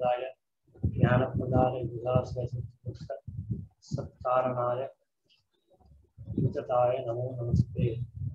ज्ञानप्रदाय ज्ञानप्रदाय विलासय सत्कारणाय वितताय नमो नमस्ते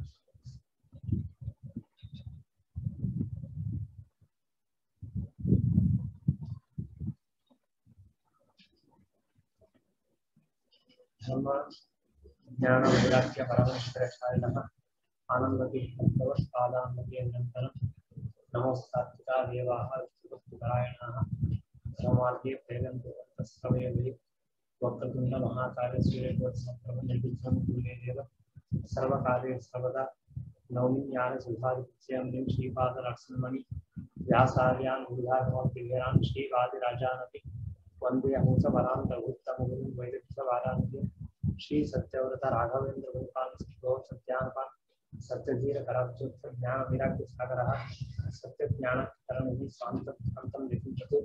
धर्म ज्ञान वैराग्य परमेश्वराय आनंदति भगवत्पादान्मते निरन्तरं नमोस्तात्विका देवाः विष्णुभक्तिपरायणाः धर्मार्गे प्रेरन्तस्तवयवि वक्रतुण्डमहाकार्य सूर्यकोत्सवप्रभ निर्विघ्नं कुरुते देव सर्वकार्ये सर्वदा नौमि ज्ञानसुधादित्यं श्रीपादलक्ष्मणि व्यासार्यान् बुधागमोद्दिव्यान् श्रीवादिराजानपि वन्दे हंसपरान् प्रभुत्तमगुरुं वैदग्ध्यवारान्ति श्री सत्यव्रत राघवेन्द्र गोपाल सिद्धो सत्यानपान सत्यधीर कराब्जोत्थ ज्ञान वैराग्य सागरः सत्य ज्ञान करणि स्वान्त अंतं लिखितु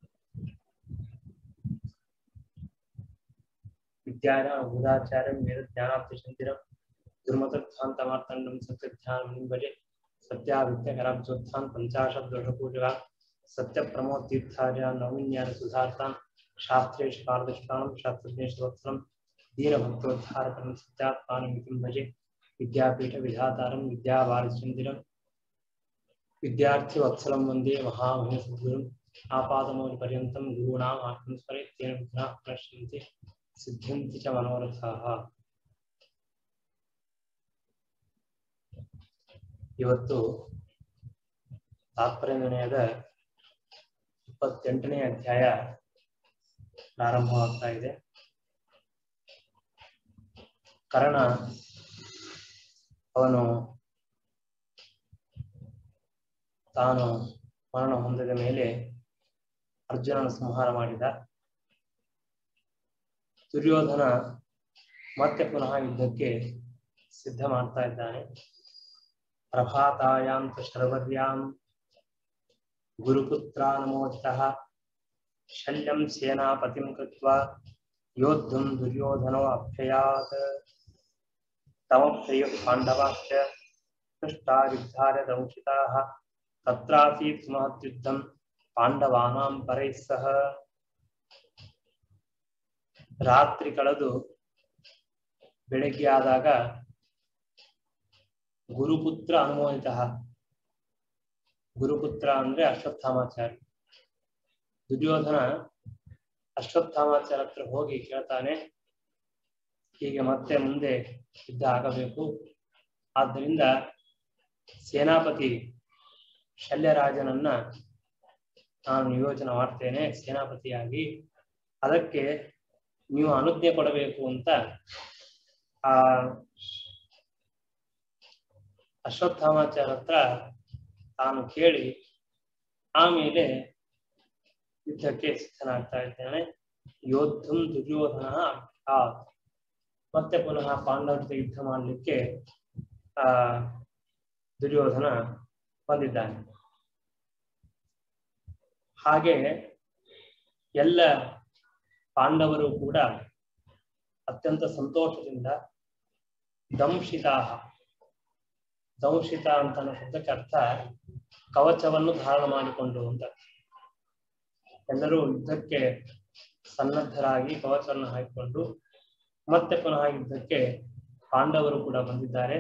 विद्यायां बुधाचार्यं वेद ज्ञानाब्धिशन्तिरं दुर्मतध्वान्तमार्तण्डं सत्यध्यानं भजे सत्याविद्य कराब्जोत्थान् पञ्चाशत् दोषपूजकान् सत्यप्रमोदतीर्थार्या नवमीन्यान सुधार्तान् शास्त्रेषु पारदृष्टानं शास्त्रज्ञेश्वत्सलं दीनभक्तोद्धारकं सत्यात्मानमितिं भजे विद्यापीठविधातारं विद्यावारिचन्द्रं विद्यार्थिवत्सलं वन्दे महामहिमसद्गुरुम् आपादमौलिपर्यन्तं गुरूणाम् आत्मं स्मरे तेन विघ्नाः प्रणश्यन्ति सिद्ध्यन्ति च मनोरथाः ಇವತ್ತು ತಾತ್ಪರ್ಯ ನಿರ್ಣಯದ ಇಪ್ಪತ್ತೆಂಟನೇ ಅಧ್ಯಾಯ ಪ್ರಾರಂಭವಾಗ್ತಾ ಇದೆ ಕರ್ಣ ಅವನು ತಾನು ಮರಣ ಹೊಂದಿದ ಮೇಲೆ ಅರ್ಜುನನ ಸಂಹಾರ ಮಾಡಿದ ದುರ್ಯೋಧನ ಮತ್ತೆ ಪುನಃ ಯುದ್ಧಕ್ಕೆ ಸಿದ್ಧ ಮಾಡ್ತಾ ಇದ್ದಾನೆ ಪ್ರಭಾತಾಯಾಂ ತು ಶರ್ವರ್ಯಾಂ ಗುರುಪುತ್ರಾನುಮೋದಿತಃ ಶಲ್ಯಂ ಸೇನಾಪತಿಂ ಕೃತ್ವಾ ಯೋದ್ಧುಂ ದುರ್ಯೋಧನೋ ಅಭ್ಯಯಾತ್ ತಮಪ್ರಿಯ ಪಾಂಡವಾಶ್ಚ ಪೃಷ್ಟಾಯುದ್ಧಾರ ದಂಶಿತಾಃ ತತ್ರಾಸೀತ್ ಮಹತ್ಯುದ್ಧಂ ಪಾಂಡವಾನಾಂ ಪರೈಃ ಸಹ ರಾತ್ರಿ ಕಳೆದು ಬೆಳಗ್ಗೆ ಆದಾಗ ಗುರುಪುತ್ರ ಅನುಮೋದಿತ ಗುರುಪುತ್ರ ಅಂದ್ರೆ ಅಶ್ವತ್ಥಾಮಾಚಾರ್ಯ ದುರ್ಯೋಧನ ಅಶ್ವತ್ಥಾಮಾಚಾರ್ಯ ಹತ್ರ ಹೋಗಿ ಕೇಳ್ತಾನೆ ಹೀಗೆ ಮತ್ತೆ ಮುಂದೆ ಯುದ್ಧ ಆಗಬೇಕು ಆದ್ದರಿಂದ ಸೇನಾಪತಿ ಶಲ್ಯರಾಜನನ್ನ ನಾನು ನಿಯೋಜನೆ ಮಾಡ್ತೇನೆ ಸೇನಾಪತಿಯಾಗಿ ಅದಕ್ಕೆ ನೀವು ಅನುಜ್ಞೆ ಕೊಡಬೇಕು ಅಂತ ಆ ಅಶ್ವತ್ಥಾಮಾಚಾರ್ಯ ಹತ್ರ ತಾನು ಕೇಳಿ ಆಮೇಲೆ ಯುದ್ಧಕ್ಕೆ ಸಿದ್ಧನಾಗ್ತಾ ಇದ್ದಾನೆ ಯೋದ್ಧಂ ದುರ್ಯೋಧನ ಅಭ್ಯಾತ್ ಮತ್ತೆ ಪುನಃ ಪಾಂಡವರ ಜೊತೆ ಯುದ್ಧ ಮಾಡಲಿಕ್ಕೆ ಆ ದುರ್ಯೋಧನ ಬಂದಿದ್ದಾನೆ ಹಾಗೆ ಎಲ್ಲ ಪಾಂಡವರು ಕೂಡ ಅತ್ಯಂತ ಸಂತೋಷದಿಂದ ದಂಶಿತಾ ದಂಶಿತ ಅಂತ ಅನ್ನೋ ಶಬ್ದಕ್ಕೆ ಅರ್ಥ ಕವಚವನ್ನು ಧಾರಣ ಮಾಡಿಕೊಂಡು ಅಂತ ಎಲ್ಲರೂ ಯುದ್ಧಕ್ಕೆ ಸನ್ನದ್ಧರಾಗಿ ಕವಚವನ್ನು ಹಾಕಿಕೊಂಡು ಮತ್ತೆ ಪುನಃ ಯುದ್ಧಕ್ಕೆ ಪಾಂಡವರು ಕೂಡ ಬಂದಿದ್ದಾರೆ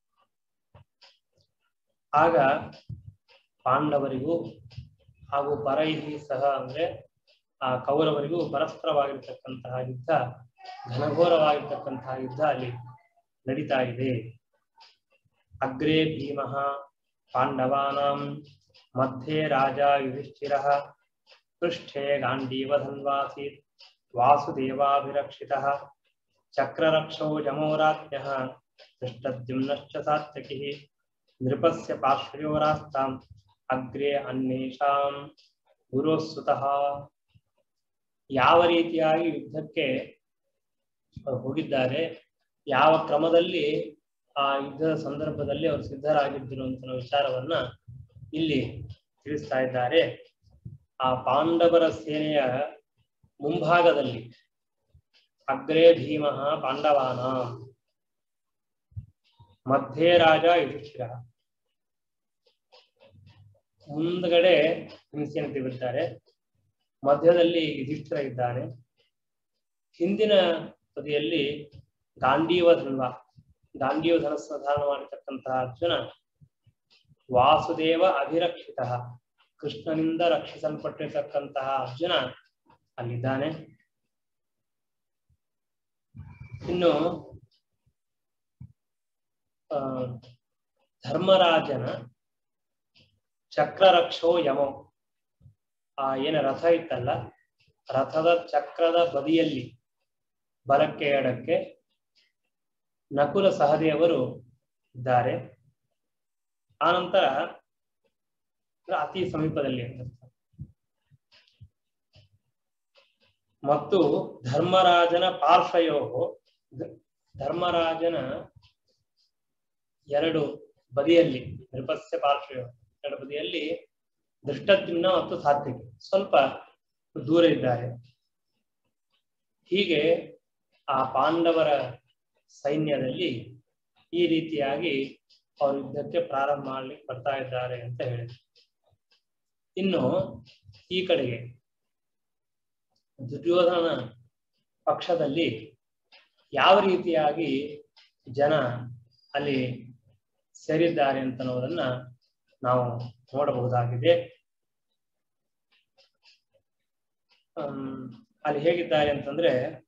ಆಗ ಪಾಂಡವರಿಗೂ ಹಾಗೂ ಪರೈಹಿ ಸಹ ಅಂದ್ರೆ ಆ ಕೌರವರಿಗೂ ಪರಸ್ಪರವಾಗಿರ್ತಕ್ಕಂತಹ ಯುದ್ಧ ಘನಘೋರವಾಗಿರ್ತಕ್ಕಂತಹ ಯುದ್ಧ ಅಲ್ಲಿ ನಡೀತಾ ಇದೆ ಅಗ್ರೇ ಭೀಮಃ ಪಾಂಡವಾನಾಂ ಮಧ್ಯೆ ರಾಜ ಯುಧಿಷ್ಠಿರಃ ಪೃಷ್ಠೆ ಗಾಂಡೀವಧನ್ವಾಸೀತ್ ವಾಸುದೇವಾಭಿರಕ್ಷಿತಃ ಚಕ್ರರಕ್ಷೋ ಜಮೋರಾಜ್ಞಃ ದೃಷ್ಟದ್ಯುಮ್ನಶ್ಚ ಸಾತ್ಯಕಿಃ ನೃಪಸ್ಯ ಪಾರ್ಶ್ವಯೋರಾಸ್ತಾಂ ಅಗ್ರೆ ಅನ್ಯೇಷಾಂ ಗುರುಸುತಃ ಯಾವ ರೀತಿಯಾಗಿ ಯುದ್ಧಕ್ಕೆ ಹೋಗಿದ್ದಾರೆ ಯಾವ ಕ್ರಮದಲ್ಲಿ ಆ ಯುದ್ಧದ ಸಂದರ್ಭದಲ್ಲಿ ಅವರು ಸಿದ್ಧರಾಗಿದ್ದರು ಅಂತ ವಿಚಾರವನ್ನ ಇಲ್ಲಿ ತಿಳಿಸ್ತಾ ಇದ್ದಾರೆ ಆ ಪಾಂಡವರ ಸೇನೆಯ ಮುಂಭಾಗದಲ್ಲಿ ಅಗ್ರೇ ಭೀಮಃ ಪಾಂಡವಾನ ಮಧ್ಯೆ ರಾಜ ಯುಧಿಷ್ಠಿರ ಮುಂದ್ಗಡೆ ಹಿಂಸೆಯನ್ನು ತೆಗೆದುತ್ತಾರೆ ಮಧ್ಯದಲ್ಲಿ ಯುಧಿಷ್ಠಿರ ಇದ್ದಾನೆ ಹಿಂದಿನ ಬದಿಯಲ್ಲಿ ಗಾಂಧೀವ ಧನ್ವ ಗಾಂಧೀವ ಧನಸ್ಸು ಧಾರಣ ಮಾಡಿರ್ತಕ್ಕಂತಹ ಅರ್ಜುನ ವಾಸುದೇವ ಅಭಿರಕ್ಷಿತ ಕೃಷ್ಣನಿಂದ ರಕ್ಷಿಸಲ್ಪಟ್ಟಿರ್ತಕ್ಕಂತಹ ಅರ್ಜುನ ಅಲ್ಲಿದ್ದಾನೆ ಇನ್ನು ಆ, ಧರ್ಮರಾಜನ ಚಕ್ರರಕ್ಷೋ ಯಮೋ ಆ ಏನ ರಥ ಇತ್ತಲ್ಲ ರಥದ ಚಕ್ರದ ಬದಿಯಲ್ಲಿ ಬಲಕ್ಕೆ ಎಡಕ್ಕೆ ನಕುಲ ಸಹದೇವರು ಇದ್ದಾರೆ ಆನಂತರ ಅಂದ್ರೆ ಅತಿ ಸಮೀಪದಲ್ಲಿ ಅಂತ ಅರ್ಥ. ಮತ್ತು ಧರ್ಮರಾಜನ ಪಾರ್ಶ್ವಯೋ ಧ- ಧರ್ಮರಾಜನ ಎರಡು ಬದಿಯಲ್ಲಿ ನೃಪಸ್ಯ ಪಾರ್ಶ್ವಯೋ ಎರಡು ಬದಿಯಲ್ಲಿ ದೃಷ್ಟದ್ಯುಮ್ನ ಮತ್ತು ಸಾತ್ವಿಕ ಸ್ವಲ್ಪ ದೂರ ಇದ್ದಾರೆ ಹೀಗೆ ಆ ಪಾಂಡವರ ಸೈನ್ಯದಲ್ಲಿ ಈ ರೀತಿಯಾಗಿ ಅವರು ಯುದ್ಧಕ್ಕೆ ಪ್ರಾರಂಭ ಮಾಡ್ಲಿಕ್ಕೆ ಬರ್ತಾ ಇದ್ದಾರೆ ಅಂತ ಹೇಳಿದ್ರು ಇನ್ನು ಈ ಕಡೆಗೆ ದುರ್ಯೋಧನ ಪಕ್ಷದಲ್ಲಿ ಯಾವ ರೀತಿಯಾಗಿ ಜನ ಅಲ್ಲಿ ಸೇರಿದ್ದಾರೆ ಅಂತ ಅನ್ನೋದನ್ನ ನಾವು ನೋಡಬಹುದಾಗಿದೆ ಹ್ಮ್, ಅಲ್ಲಿ ಹೇಗಿದ್ದಾರೆ ಅಂತಂದ್ರೆ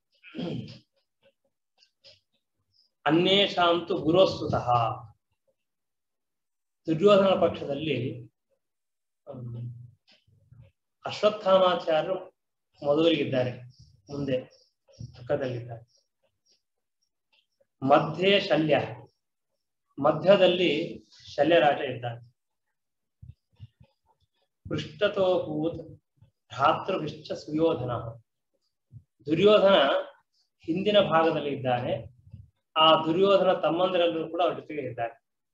ಅನ್ಯೇಷಾಂತು ಗುರೋಸ್ತುತಃ ದುರ್ಯೋಧನ ಪಕ್ಷದಲ್ಲಿ ಹ್ಮ್, ಅಶ್ವತ್ಥಾಮಾಚಾರ್ಯರು ಮೊದಲಿಗಿದ್ದಾರೆ ಮುಂದೆ ಪಕ್ಕದಲ್ಲಿದ್ದಾರೆ ಮಧ್ಯೆ ಶಲ್ಯ ಮಧ್ಯದಲ್ಲಿ ಶಲ್ಯರಾಜ ಇದ್ದಾನೆ ಪೃಷ್ಠತೋಭೂತ್ ಭ್ರಾತೃಭಿಶ್ಚ ಸುಯೋಧನ ದುರ್ಯೋಧನ ಹಿಂದಿನ ಭಾಗದಲ್ಲಿ ಇದ್ದಾನೆ ಆ ದುರ್ಯೋಧನ ತಮ್ಮಂದಿರೆಲ್ಲರೂ ಕೂಡ ಅವ್ರ ಜೊತೆಗೆ ಇದ್ದಾರೆ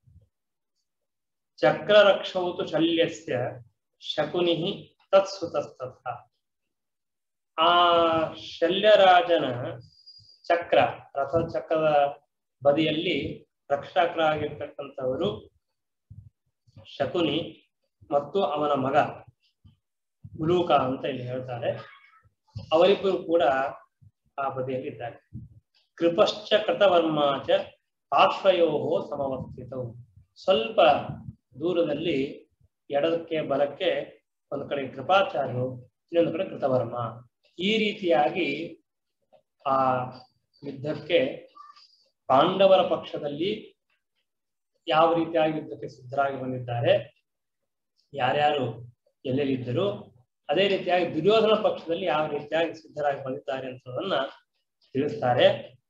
ಚಕ್ರರಕ್ಷೌತು ಶಲ್ಯಸ್ಯ ಶಕುನಿ ತತ್ಸುತಸ್ತಥ ಆ ಶಲ್ಯರಾಜನ ಚಕ್ರ ರಥದ ಚಕ್ರದ ಬದಿಯಲ್ಲಿ ರಕ್ಷಕರಾಗಿರ್ತಕ್ಕಂಥವರು ಶಕುನಿ ಮತ್ತು ಅವನ ಮಗ ಉಲೂಕ ಅಂತ ಇಲ್ಲಿ ಹೇಳ್ತಾರೆ ಅವರಿಬ್ಬರು ಕೂಡ ಆ ಬದಿಯಲ್ಲಿ ಇದ್ದಾರೆ ಕೃಪಶ್ಚ ಕೃತವರ್ಮ ಚ ಪಾರ್ಶ್ವಯೋ ಸಮವಸ್ಥಿತವು ಸ್ವಲ್ಪ ದೂರದಲ್ಲಿ ಎಡದಕ್ಕೆ ಬಲಕ್ಕೆ ಒಂದು ಕಡೆ ಕೃಪಾಚಾರ್ಯರು ಇನ್ನೊಂದು ಕಡೆ ಕೃತವರ್ಮ ಈ ರೀತಿಯಾಗಿ ಆ ಯುದ್ಧಕ್ಕೆ ಪಾಂಡವರ ಪಕ್ಷದಲ್ಲಿ ಯಾವ ರೀತಿಯಾಗಿ ಯುದ್ಧಕ್ಕೆ ಸಿದ್ಧರಾಗಿ ಬಂದಿದ್ದಾರೆ ಯಾರ್ಯಾರು ಎಲ್ಲೆಲ್ಲಿದ್ದರು ಅದೇ ರೀತಿಯಾಗಿ ದುರ್ಯೋಧನ ಪಕ್ಷದಲ್ಲಿ ಯಾವ ರೀತಿಯಾಗಿ ಸಿದ್ಧರಾಗಿ ಬಂದಿದ್ದಾರೆ ಅಂತದನ್ನ ತಿಳಿಸ್ತಾರೆ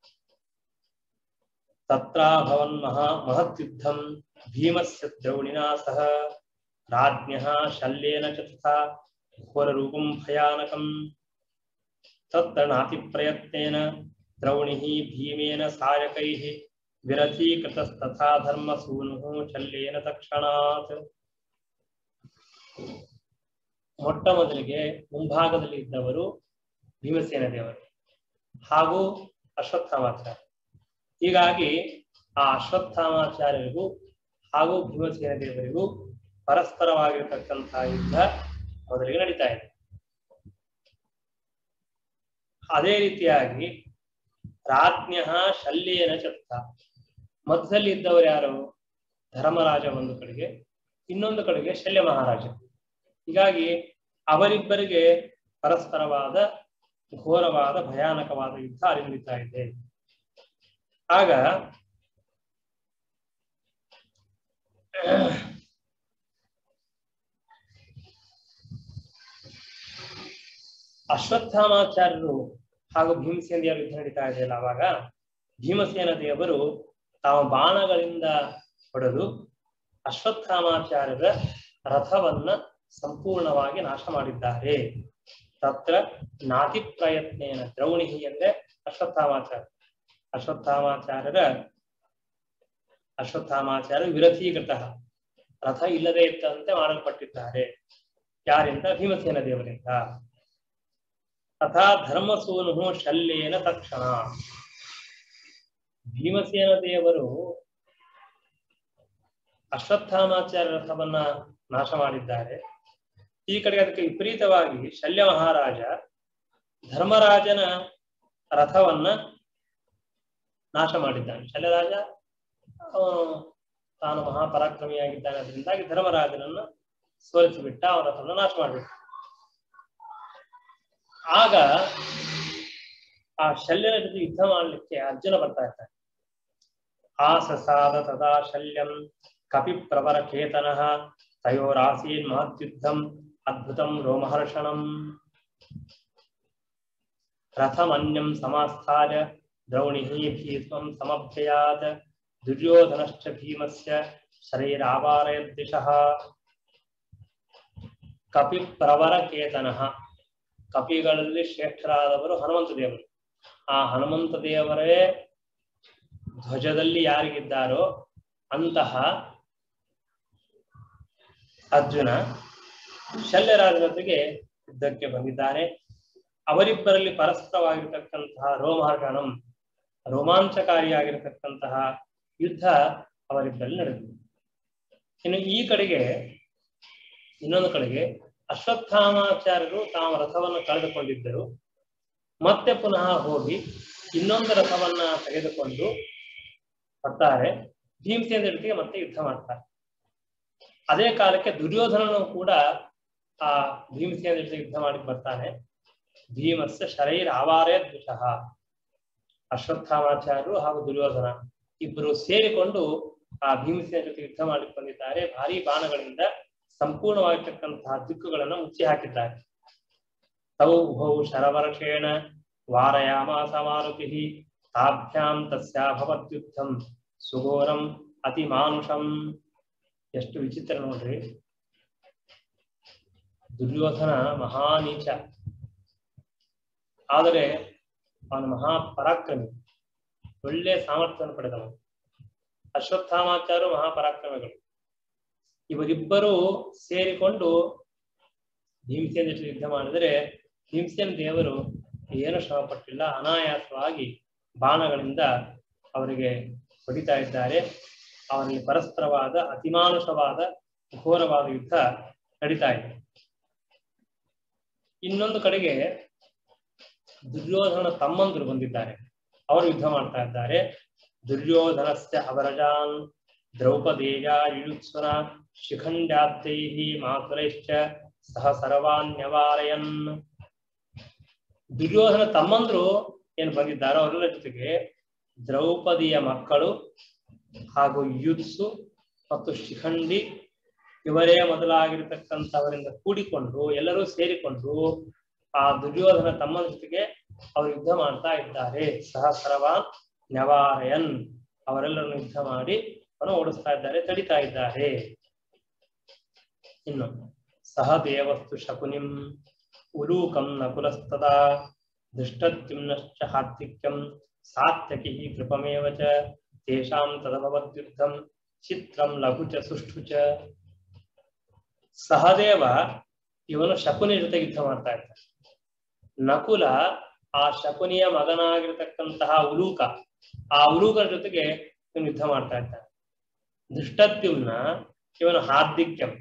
ತತ್ರಾಭವನ್ ಮಹಾ ಮಹತ್ಯುದ್ಧಂ ಭೀಮಸ್ಯ ದ್ರೌಣಿನಾ ಸಹ ರಾಜ್ಞಃ ಶಲ್ಯೇನ ಚ ತಥಾ ಘೋರರೂಪಂ ಭಯಾನಕಂ ತತ್ತನಾತಿ ಪ್ರಯತ್ನೇನ ದ್ರೌಣಿಃ ಭೀಮೇನ ಸಾಯಕೈಃ ವಿರಥೀಕೃತಸ್ತಥಾ ಧರ್ಮಸೂನುಃ ಶಲ್ಯೇನ ತಕ್ಷಣಾತ್ ಮೊಟ್ಟ ಮೊದಲಿಗೆ ಮುಂಭಾಗದಲ್ಲಿ ಇದ್ದವರು ಭೀಮಸೇನ ದೇವರು ಹಾಗೂ ಅಶ್ವತ್ಥಾಮಾಚಾರ್ಯ ಹೀಗಾಗಿ ಆ ಅಶ್ವತ್ಥಾಮಾಚಾರ್ಯರಿಗೂ ಹಾಗೂ ಭೀಮಸೇನ ದೇವರಿಗೂ ಪರಸ್ಪರವಾಗಿರತಕ್ಕಂತಹ ಯುದ್ಧ ಮೊದಲಿಗೆ ನಡೀತಾ ಇದೆ ಅದೇ ರೀತಿಯಾಗಿ ರಾಜ್ಞ ಶಲ್ಯೇನ ಚತ್ತ ಮಧ್ಯದಲ್ಲಿ ಇದ್ದವರು ಯಾರು ಧರ್ಮರಾಜ ಒಂದು ಕಡೆಗೆ ಇನ್ನೊಂದು ಕಡೆಗೆ ಶಲ್ಯ ಮಹಾರಾಜ ಹೀಗಾಗಿ ಅವರಿಬ್ಬರಿಗೆ ಪರಸ್ಪರವಾದ ಘೋರವಾದ ಭಯಾನಕವಾದ ಯುದ್ಧ ಅಲ್ಲಿ ನಡೀತಾ ಇದೆ ಆಗ ಅಶ್ವತ್ಥಾಮಾಚಾರ್ಯರು ಹಾಗೂ ಭೀಮಸೇನ ದೇವರು ಯುದ್ಧ ನಡೀತಾ ಇದೆಯಲ್ಲ ಅವಾಗ ಭೀಮಸೇನ ದೇವರು ತಾವು ಬಾಣಗಳಿಂದ ಹೊಡೆದು ಅಶ್ವತ್ಥಾಮಾಚಾರ್ಯರ ರಥವನ್ನ ಸಂಪೂರ್ಣವಾಗಿ ನಾಶ ಮಾಡಿದ್ದಾರೆ ತತ್ರ ನಾತಿ ಪ್ರಯತ್ನೇನ ದ್ರೌಣಿ ಎಂದ್ರೆ ಅಶ್ವತ್ಥಾಮಾಚಾರ್ಯ ಅಶ್ವತ್ಥಾಮಾಚಾರ್ಯರ ಅಶ್ವತ್ಥಾಮಾಚಾರ್ಯ ವಿರಥೀಕೃತ ರಥ ಇಲ್ಲದೆ ಇದ್ದಂತೆ ಮಾಡಲ್ಪಟ್ಟಿದ್ದಾರೆ ಯಾರಿಂದ ಭೀಮಸೇನ ದೇವರಿಂದ ತಥಾ ಧರ್ಮಸೂನು ಶಲ್ಯೇನ ತಕ್ಷಣ ಭೀಮಸೇನ ದೇವರು ಅಶ್ವತ್ಥಾಮಾಚಾರ್ಯ ರಥವನ್ನ ನಾಶ ಮಾಡಿದ್ದಾರೆ ಈ ಕಡೆಗೆ ಅದಕ್ಕೆ ವಿಪರೀತವಾಗಿ ಶಲ್ಯ ಮಹಾರಾಜ ಧರ್ಮರಾಜನ ರಥವನ್ನ ನಾಶ ಮಾಡಿದ್ದಾನೆ ಶಲ್ಯರಾಜ ಅವನು ತಾನು ಮಹಾಪರಾಕ್ರಮಿಯಾಗಿದ್ದಾನೆ ಅದರಿಂದಾಗಿ ಧರ್ಮರಾಜನನ್ನ ಸೋಲಿಸಿಬಿಟ್ಟ ಅವನ ರಥವನ್ನು ನಾಶ ಮಾಡಿಬಿಟ್ಟ ಆಗ ಆ ಶಲ್ಯನ ಜೊತೆ ಯುದ್ಧ ಮಾಡಲಿಕ್ಕೆ ಅರ್ಜುನ ಬರ್ತಾ ಇರ್ತಾನೆ ಆಸಸಾದ ತದಾ ಶಲ್ಯಂ ಕಪಿ ಪ್ರವರ ಕೇತನಃ ತಯೋರಾಸೀನ್ ಮಹದ್ಯುದ್ಧಂ ಅದ್ಭುತಂ ರೋಮಹರ್ಷಣಂ ರಥಮನ್ಯಂ ಸಮಾಸ್ಥಾಯ ದ್ರೌಣಿಃ ಭೀಷ್ಮಂ ಸಮಭ್ಯಯಾತ್ ದುರ್ಯೋಧನಶ್ಚ ಭೀಮಸ್ಯ ಶರೀರಾವಾರಯದ್ದಿಶಃ ಕಪಿ ಪ್ರವರ ಕೇತನಃ ಕಪಿಗಳಲ್ಲಿ ಶ್ರೇಷ್ಠರಾದವರು ಹನುಮಂತ ದೇವರು ಆ ಹನುಮಂತ ದೇವರೇ ಧ್ವಜದಲ್ಲಿ ಯಾರಿಗಿದ್ದಾರೋ ಅಂತಹ ಅರ್ಜುನ ಶಲ್ಯರಾಜನ ಜೊತೆಗೆ ಯುದ್ಧಕ್ಕೆ ಬಂದಿದ್ದಾನೆ ಅವರಿಬ್ಬರಲ್ಲಿ ಪರಸ್ಪರವಾಗಿರ್ತಕ್ಕಂತಹ ರೋಮಹರ್ಷಣಂ ರೋಮಾಂಚಕಾರಿಯಾಗಿರತಕ್ಕಂತಹ ಯುದ್ಧ ಅವರಿಬ್ಬರಲ್ಲಿ ನಡೆದಿದೆ ಇನ್ನು ಈ ಕಡೆಗೆ ಇನ್ನೊಂದು ಕಡೆಗೆ ಅಶ್ವತ್ಥಾಮಾಚಾರ್ಯರು ತಾವು ರಥವನ್ನು ಕಳೆದುಕೊಂಡಿದ್ದರು ಮತ್ತೆ ಪುನಃ ಹೋಗಿ ಇನ್ನೊಂದು ರಥವನ್ನ ತೆಗೆದುಕೊಂಡು ಬರ್ತಾರೆ ಭೀಮಸೇನ ಜೊತೆಗೆ ಮತ್ತೆ ಯುದ್ಧ ಮಾಡ್ತಾರೆ ಅದೇ ಕಾಲಕ್ಕೆ ದುರ್ಯೋಧನನು ಕೂಡ ಆ ಭೀಮಸೇನ ಜೊತೆ ಯುದ್ಧ ಮಾಡಿ ಬರ್ತಾನೆ ಭೀಮಸ್ಯ ಶರೈರ್ ಆವಾರೇ ದ್ವಿಷಃ ಅಶ್ವತ್ಥಾಮಾಚಾರ್ಯರು ಹಾಗೂ ದುರ್ಯೋಧನ ಇಬ್ಬರು ಸೇರಿಕೊಂಡು ಆ ಭೀಮಸೇನ ಜೊತೆ ಯುದ್ಧ ಮಾಡಿ ಬಂದಿದ್ದಾರೆ ಭಾರಿ ಬಾಣಗಳಿಂದ ಸಂಪೂರ್ಣವಾಗಿರ್ತಕ್ಕಂತಹ ದಿಕ್ಕುಗಳನ್ನು ಮುಚ್ಚಿ ಹಾಕಿದ್ದಾರೆ ತೌ ಉಭೌ ಶರವರ್ಷೇಣ ವಾರಯಾಮಾಸ ಮಾರುತಿ ತಾಭ್ಯಾಂ ತಸ್ಯಾಭವತ್ಯುದ್ಧಂ ಸುಘೋರಂ ಅತಿ ಮಾನುಷಂ ಎಷ್ಟು ವಿಚಿತ್ರ ನೋಡ್ರಿ ದುರ್ಯೋಧನ ಮಹಾನೀಚ ಆದರೆ ಅವನು ಮಹಾಪರಾಕ್ರಮಿ ಒಳ್ಳೆ ಸಾಮರ್ಥ್ಯವನ್ನು ಪಡೆದವನು ಅಶ್ವತ್ಥಾಮಾಚಾರ್ಯರು ಮಹಾಪರಾಕ್ರಮಿಗಳು ಇವರಿಬ್ಬರು ಸೇರಿಕೊಂಡು ಭೀಮಸೇನ ಜೊತೆ ಯುದ್ಧ ಮಾಡಿದರೆ ಭೀಮಸೇನ ದೇವರು ಏನು ಶ್ರಮ ಪಟ್ಟಿಲ್ಲ ಅನಾಯಾಸವಾಗಿ ಬಾಣಗಳಿಂದ ಅವರಿಗೆ ಹೊಡಿತಾ ಇದ್ದಾರೆ ಅವರಲ್ಲಿ ಪರಸ್ಪರವಾದ ಅತಿಮಾನುಷವಾದ ಘೋರವಾದ ಯುದ್ಧ ನಡೀತಾ ಇದೆ ಇನ್ನೊಂದು ಕಡೆಗೆ ದುರ್ಯೋಧನ ತಮ್ಮಂದರು ಬಂದಿದ್ದಾರೆ ಅವರು ಯುದ್ಧ ಮಾಡ್ತಾ ಇದ್ದಾರೆ ದುರ್ಯೋಧನಸ್ಯ ಅವರಜಾನ್ ದ್ರೌಪದೇಯ ಯುಯುತ್ಸುನ ಶಿಖಂಡ್ಯಾದ್ದೈಹಿ ಮಾತುರೈಶ್ಚ ಸಹ ಸರ್ವಾನ್ಯವಾರಯನ್ ದುರ್ಯೋಧನ ತಮ್ಮಂದ್ರು ಏನು ಬಂದಿದ್ದಾರೋ ಅವರೆಲ್ಲ ಜೊತೆಗೆ ದ್ರೌಪದಿಯ ಮಕ್ಕಳು ಹಾಗೂ ಯುತ್ಸು ಮತ್ತು ಶಿಖಂಡಿ ಇವರೇ ಮೊದಲಾಗಿರ್ತಕ್ಕಂಥವರಿಂದ ಕೂಡಿಕೊಂಡು ಎಲ್ಲರೂ ಸೇರಿಕೊಂಡು ಆ ದುರ್ಯೋಧನ ತಮ್ಮನ ಜೊತೆಗೆ ಅವರು ಯುದ್ಧ ಮಾಡ್ತಾ ಇದ್ದಾರೆ ಸಹ ಸರ್ವಾನ್ ನ್ಯವಾರಯನ್ ಅವರೆಲ್ಲರನ್ನು ಯುದ್ಧ ಮಾಡಿ ಅವನು ಓಡಿಸ್ತಾ ಇದ್ದಾರೆ ತಡಿತಾ ಇದ್ದಾರೆ ಇನ್ನು ಸಹ ದೇವಸ್ತು ಶಕುನಿಂ ಉಲೂಕಂ ನಕುಲಸ್ತದಾ ದುಷ್ಟದ್ಯುಮ್ನಶ್ಚ ಹಾರ್ದಿಕ್ಯಂ ಸಾತ್ಯಕಿ ಕೃಪಮೇವ ಚ ತೇಷಾಂ ತದಭವದ್ಯುದ್ಧಂ ಚಿತ್ರಂ ಲಘು ಚ ಸುಷ್ಠು ಚ ಸಹದೇವ ಇವನು ಶಕುನಿ ಜೊತೆ ಯುದ್ಧ ಮಾಡ್ತಾ ಇರ್ತಾನೆ ನಕುಲ ಆ ಶಕುನಿಯ ಮಗನಾಗಿರ್ತಕ್ಕಂತಹ ಉಲೂಕ ಆ ಉಲೂಕನ ಜೊತೆಗೆ ಇವನು ಯುದ್ಧ ಮಾಡ್ತಾ ಇದ್ದಾನೆ ದುಷ್ಟದ್ಯುಮ್ನ ಇವನು ಹಾರ್ದಿಕ್ಯಂ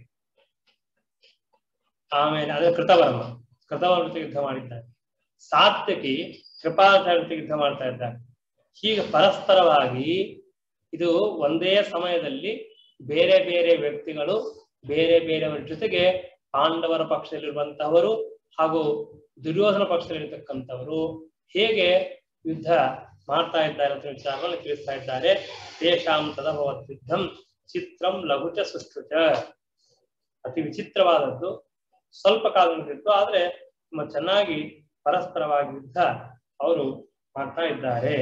ಆಮೇಲೆ ಅದೇ ಕೃತವರ್ಮ ಕೃತವರ್ಮ ಜೊತೆ ಯುದ್ಧ ಮಾಡಿದ್ದಾನೆ ಸಾತ್ಯಕಿ ಕೃಪಾಚಾರ್ಯ ಜೊತೆ ಯುದ್ಧ ಮಾಡ್ತಾ ಇದ್ದಾನೆ ಹೀಗೆ ಪರಸ್ಪರವಾಗಿ ಇದು ಒಂದೇ ಸಮಯದಲ್ಲಿ ಬೇರೆ ಬೇರೆ ವ್ಯಕ್ತಿಗಳು ಬೇರೆ ಬೇರೆಯವರ ಜೊತೆಗೆ ಪಾಂಡವರ ಪಕ್ಷದಲ್ಲಿರುವಂತಹವರು ಹಾಗೂ ದುರ್ಯೋಧನ ಪಕ್ಷದಲ್ಲಿರ್ತಕ್ಕಂಥವರು ಹೇಗೆ ಯುದ್ಧ ಮಾಡ್ತಾ ಇದ್ದಾರೆ ಅಂತ ವಿಚಾರವನ್ನು ತಿಳಿಸ್ತಾ ಇದ್ದಾರೆ ತೇಷಾಂ ತದಭವತ್ ಯುದ್ಧಂ ಚಿತ್ರಂ ಲಘುಚ ಸುಷ್ಠುಚ ಅತಿ ವಿಚಿತ್ರವಾದದ್ದು ಸ್ವಲ್ಪ ಕಾಲ ನಡೆದಿತ್ತು ಆದ್ರೆ ತುಂಬಾ ಚೆನ್ನಾಗಿ ಪರಸ್ಪರವಾಗಿ ಯುದ್ಧ ಅವರು ಮಾಡ್ತಾ ಇದ್ದಾರೆ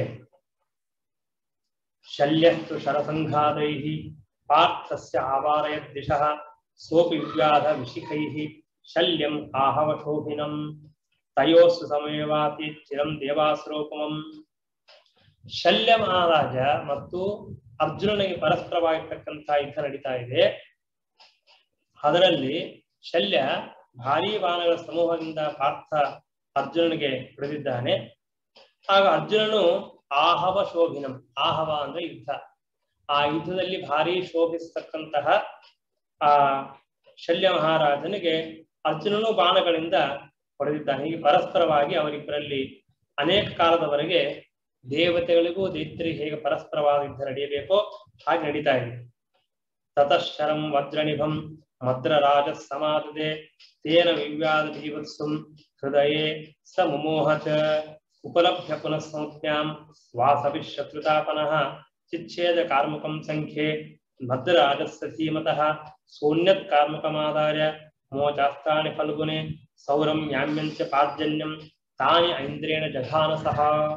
ಶಲ್ಯಸ್ತು ಶರಸಂಘಾತೈ ಪಾರ್ಥಸ್ಯ ಆವಾರಯದ್ ದಿಶಃ ಸೋಪಿ ವಿವ್ಯಾಧ ವಿಶಿಖೈ ಶಲ್ಯಂ ಆಹವಶೋಭಿನಂ ತಯೋಸ್ಸು ಸಮಯವಾತಿ ಚಿರಂ ದೇವಾಸುರೋಪಮಂ ಶಲ್ಯ ಮಹಾರಾಜ ಮತ್ತು ಅರ್ಜುನನಿಗೆ ಪರಸ್ಪರವಾಗಿರ್ತಕ್ಕಂತಹ ಯುದ್ಧ ನಡೀತಾ ಇದೆ ಅದರಲ್ಲಿ ಶಲ್ಯ ಭಾರೀ ಬಾಣಗಳ ಸಮೂಹದಿಂದ ಪಾರ್ಥ ಅರ್ಜುನನಿಗೆ ಹೊಡೆದಿದ್ದಾನೆ ಆಗ ಅರ್ಜುನನು ಆಹವ ಶೋಭಿನಂ ಆಹವ ಅಂದ್ರೆ ಯುದ್ಧ ಆ ಯುದ್ಧದಲ್ಲಿ ಭಾರಿ ಶೋಭಿಸತಕ್ಕಂತಹ ಆ ಶಲ್ಯ ಮಹಾರಾಜನಿಗೆ ಅರ್ಜುನನು ಬಾಣಗಳಿಂದ ಹೊಡೆದಿದ್ದಾನೆ ಹೀಗೆ ಪರಸ್ಪರವಾಗಿ ಅವರಿಬ್ಬರಲ್ಲಿ ಅನೇಕ ಕಾಲದವರೆಗೆ ದೇವತೆಗಳಿಗೂ ದೈತ್ಯರಿಗೆ ಹೇಗೆ ಪರಸ್ಪರವಾದ ಯುದ್ಧ ನಡೆಯಬೇಕೋ ಹಾಗೆ ನಡೀತಾ ಇದೆ ತತಃಶರಂ ವಜ್ರನಿಭಂ ಮದ್ರರಾಜ ಸಮಾದದೆ ತೇನ ವಿವ್ಯಾದ ಭೀವತ್ಸುಂ ಹೃದಯೇ ಸ ಮುಮೋಹ ಚ ಉಪಲಭ್ಯ ಪುನಃ ಸಂಜ್ಞಾಂ ವಾಸವಿ ಶತ್ರುತಾಪನಃ ಚಿಚ್ಛೇದ ಕಾರ್ಮುಕಂ ಸಂಖ್ಯೆ ಮದ್ರರಾಜಸ್ಯ ಧೀಮತಃ ಸೋನ್ಯತ್ ಕಾರ್ಮುಕಮಾದಾರ್ಯ ಮೋಚಾಸ್ತಾನಿ ಫಲ್ಗುನೆ ಸೌರಂ ಯಾಮ್ಯಂಚ ಪಾರ್ಜನ್ಯಂ ತಾನಿ ಐಂದ್ರೇಣ ಜಘಾನ ಸಹ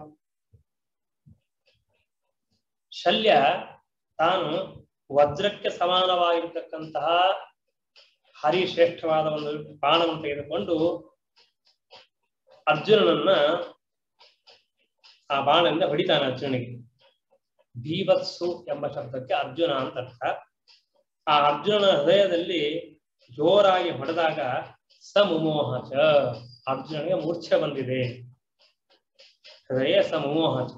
ಶಲ್ಯ ತಾನು ವಜ್ರಕ್ಕೆ ಸಮಾನವಾಗಿರ್ತಕ್ಕಂತಹ ಹರಿಶ್ರೇಷ್ಠವಾದ ಒಂದು ಬಾಣವನ್ನು ತೆಗೆದುಕೊಂಡು ಅರ್ಜುನನನ್ನ ಆ ಬಾಣದಿಂದ ಹೊಡಿತಾನೆ ಅರ್ಜುನಿಗೆ ಭೀವತ್ಸು ಎಂಬ ಶಬ್ದಕ್ಕೆ ಅರ್ಜುನ ಅಂತ ಅರ್ಥ ಆ ಅರ್ಜುನನ ಹೃದಯದಲ್ಲಿ ಜೋರಾಗಿ ಹೊಡೆದಾಗ ಸ ಮುಮೋಹ ಚ ಅರ್ಜುನನಿಗೆ ಮೂರ್ಛೆ ಬಂದಿದೆ ಹೃದಯ ಸ ಮುಮೋಹ ಚ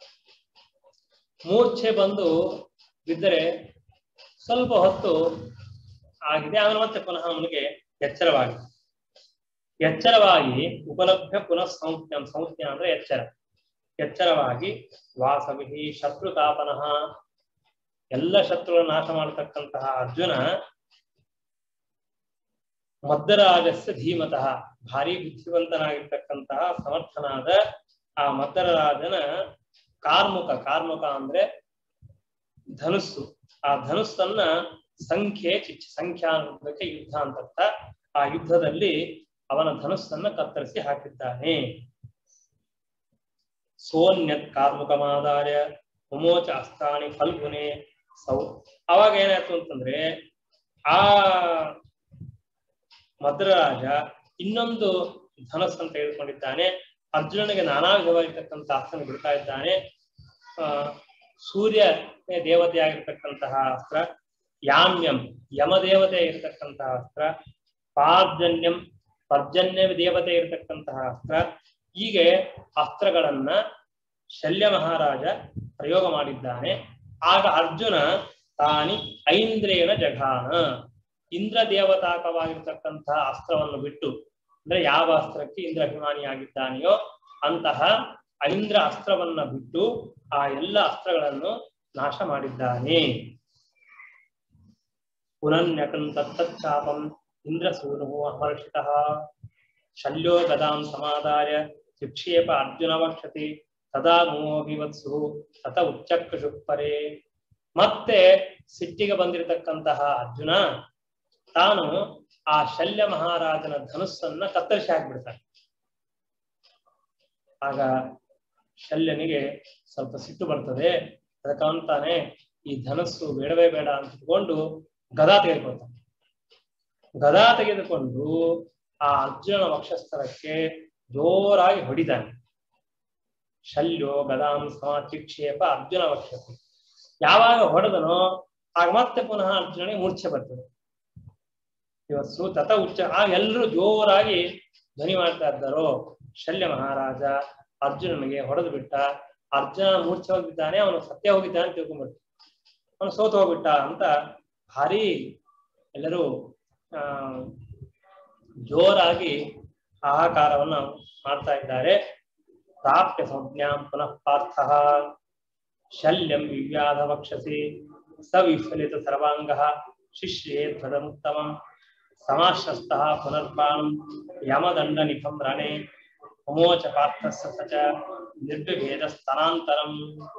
ಮೂರ್ಛೆ ಬಂದು ಬಿದ್ದರೆ ಸ್ವಲ್ಪ ಹೊತ್ತು ಆಗಿದೆ ಆಮೇಲೆ ಮತ್ತೆ ಪುನಃ ಅವನಿಗೆ ಎಚ್ಚರವಾಗಿದೆ ಎಚ್ಚರವಾಗಿ ಉಪಲಭ್ಯ ಪುನಃ ಸಂಜ್ಞ ಸಂಜ್ಞ ಅಂದ್ರೆ ಎಚ್ಚರ ಎಚ್ಚರವಾಗಿ ವಾಸವಿಹಿ ಶತ್ರುತಾಪನಃ ಎಲ್ಲ ಶತ್ರುಗಳನ್ನು ನಾಶ ಮಾಡತಕ್ಕಂತಹ ಅರ್ಜುನ ಮದ್ದರಾಜಸ್ಯ ಧೀಮತಃ ಭಾರಿ ಬುದ್ಧಿವಂತನಾಗಿರ್ತಕ್ಕಂತಹ ಸಮರ್ಥನಾದ ಆ ಮದ್ದರರಾಜನ ಕಾರ್ಮುಕ ಕಾರ್ಮುಕ ಅಂದ್ರೆ ಧನುಸ್ಸು ಆ ಧನುಸ್ಸನ್ನ ಸಂಖ್ಯೆ ಚಿಚ್ ಸಂಖ್ಯಾ ಅನ್ನೋದಕ್ಕೆ ಯುದ್ಧ ಅಂತ ಅರ್ಥ ಆ ಯುದ್ಧದಲ್ಲಿ ಅವನ ಧನುಸ್ಸನ್ನ ಕತ್ತರಿಸಿ ಹಾಕಿದ್ದಾನೆ ಸೋನ್ಯತ್ ಕಾರ್ಮುಕಮಾದಾರ್ಯ ಮುಮೋಚ ಅಸ್ತಾನಿ ಫಲ್ಗುನೆ ಸೌ ಅವಾಗ ಏನಾಯ್ತು ಅಂತಂದ್ರೆ ಆ ಮದ್ರರಾಜ ಇನ್ನೊಂದು ಧನಸ್ಸನ್ನು ತೆಗೆದುಕೊಂಡಿದ್ದಾನೆ ಅರ್ಜುನನಿಗೆ ನಾನಾ ವಿಧವಾಗಿರ್ತಕ್ಕಂಥ ಅಸ್ತ್ರ ಬಿಡ್ತಾ ಇದ್ದಾನೆ ಆ ಸೂರ್ಯ ದೇವತೆಯಾಗಿರ್ತಕ್ಕಂತಹ ಅಸ್ತ್ರ ಯಾಮ್ಯಂ ಯಮದೇವತೆ ಇರತಕ್ಕಂತಹ ಅಸ್ತ್ರ ಪಾರ್ಜನ್ಯಂ ಪರ್ಜನ್ಯ ದೇವತೆ ಇರತಕ್ಕಂತಹ ಅಸ್ತ್ರ ಹೀಗೆ ಅಸ್ತ್ರಗಳನ್ನ ಶಲ್ಯ ಮಹಾರಾಜ ಪ್ರಯೋಗ ಮಾಡಿದ್ದಾನೆ ಆಗ ಅರ್ಜುನ ತಾನಿ ಐಂದ್ರೇಣ ಜಘಾನ ಇಂದ್ರ ದೇವತಾಕವಾಗಿರ್ತಕ್ಕಂತಹ ಅಸ್ತ್ರವನ್ನು ಬಿಟ್ಟು ಅಂದ್ರೆ ಯಾವ ಅಸ್ತ್ರಕ್ಕೆ ಇಂದ್ರ ಅಭಿಮಾನಿಯಾಗಿದ್ದಾನೆಯೋ ಅಂತಹ ಐಂದ್ರ ಅಸ್ತ್ರವನ್ನ ಬಿಟ್ಟು ಆ ಎಲ್ಲ ಅಸ್ತ್ರಗಳನ್ನು ನಾಶ ಮಾಡಿದ್ದಾನೆ ಪುನನ್ಯಕನ್ ತತ್ತಚ್ಚಾಪಂ ಇಂದ್ರಸೂನು ಅಮರ್ಷಿತ ಶಲ್ಯೋ ಗದಾಂ ಸಮಾದಾರ್ಯ ಶಿಕ್ಷೇಪ ಅರ್ಜುನ ವಕ್ಷತಿ ತದಾ ಮೋಹಿವತ್ಸು ತತ ಉಚ್ಚಕ್ಷು ಪರೇ ಮತ್ತೆ ಸಿಟ್ಟಿಗೆ ಬಂದಿರತಕ್ಕಂತಹ ಅರ್ಜುನ ತಾನು ಆ ಶಲ್ಯ ಮಹಾರಾಜನ ಧನುಸ್ಸನ್ನ ಕತ್ತರಿಸಿ ಹಾಕ್ಬಿಡ್ತಾನೆ ಆಗ ಶಲ್ಯನಿಗೆ ಸ್ವಲ್ಪ ಸಿಟ್ಟು ಬರ್ತದೆ ಅದಕ್ಕಂತಾನೆ ಈ ಧನಸ್ಸು ಬೇಡವೇ ಬೇಡ ಅಂತ ಇಟ್ಕೊಂಡು ಗದಾ ತೆಗೆದುಕೊಳ್ತಾನೆ ಗದಾ ತೆಗೆದುಕೊಂಡು ಆ ಅರ್ಜುನ ವಕ್ಷಸ್ಥಳಕ್ಕೆ ಜೋರಾಗಿ ಹೊಡಿತಾನೆ ಶಲ್ಯೋ ಗದಾಂ ಸಮಾಚಿಕ್ಷೇಪ ಅರ್ಜುನ ವಕ್ಷಕ್ಕೆ ಯಾವಾಗ ಹೊಡೆದನೋ ಆಗ ಮತ್ತೆ ಪುನಃ ಅರ್ಜುನನಿಗೆ ಮೂರ್ಛೆ ಬರ್ತದೆ ಇವತ್ತು ತತ ಉಚ್ಚ ಆಗ ಎಲ್ಲರೂ ಜೋರಾಗಿ ಧ್ವನಿ ಮಾಡ್ತಾ ಇದ್ದಾರೋ ಶಲ್ಯ ಮಹಾರಾಜ ಅರ್ಜುನನಿಗೆ ಹೊಡೆದು ಬಿಟ್ಟ ಅರ್ಜುನ ಮೂರ್ಛೆ ಹೋಗಿದ್ದಾನೆ ಅವನು ಸತ್ಯ ಹೋಗಿದ್ದಾನೆ ಅಂತ ತಿಳ್ಕೊಂಡ್ಬಿಟ್ಟು ಅವನು ಸೋತು ಹೋಗ್ಬಿಟ್ಟ ಅಂತ ಭಾರಿ ಎಲ್ಲರೂ ಆ ಜೋರಾಗಿ ಹಾಹಾಕಾರವನ್ನ ಮಾಡ್ತಾ ಇದ್ದಾರೆ ಪ್ರಾಪ್ಯ ಸಂಜ್ಞಾಂ ಪುನಃ ಪಾರ್ಥ ಶಲ್ಯಂ ವಿವ್ಯಾಧ ವಕ್ಷಸಿ ಸವಿಫಲಿತ ಸರ್ವಾಂಗ ಶಿಷ್ಯೇ ಧ್ವಜಮುತ್ತಮಂ ಸಮಾಶ್ರಸ್ತಃ ಪುನರ್ಬಾಣಂ ಯಮದಂಡ ನಿಖಂ ರಣೆ ಮಮೋಚ ಪಾರ್ಥಸ್ಯ ಸ ಚ ನಿರ್ವಿಭೇದ ಸ್ತನಾಂತರಂ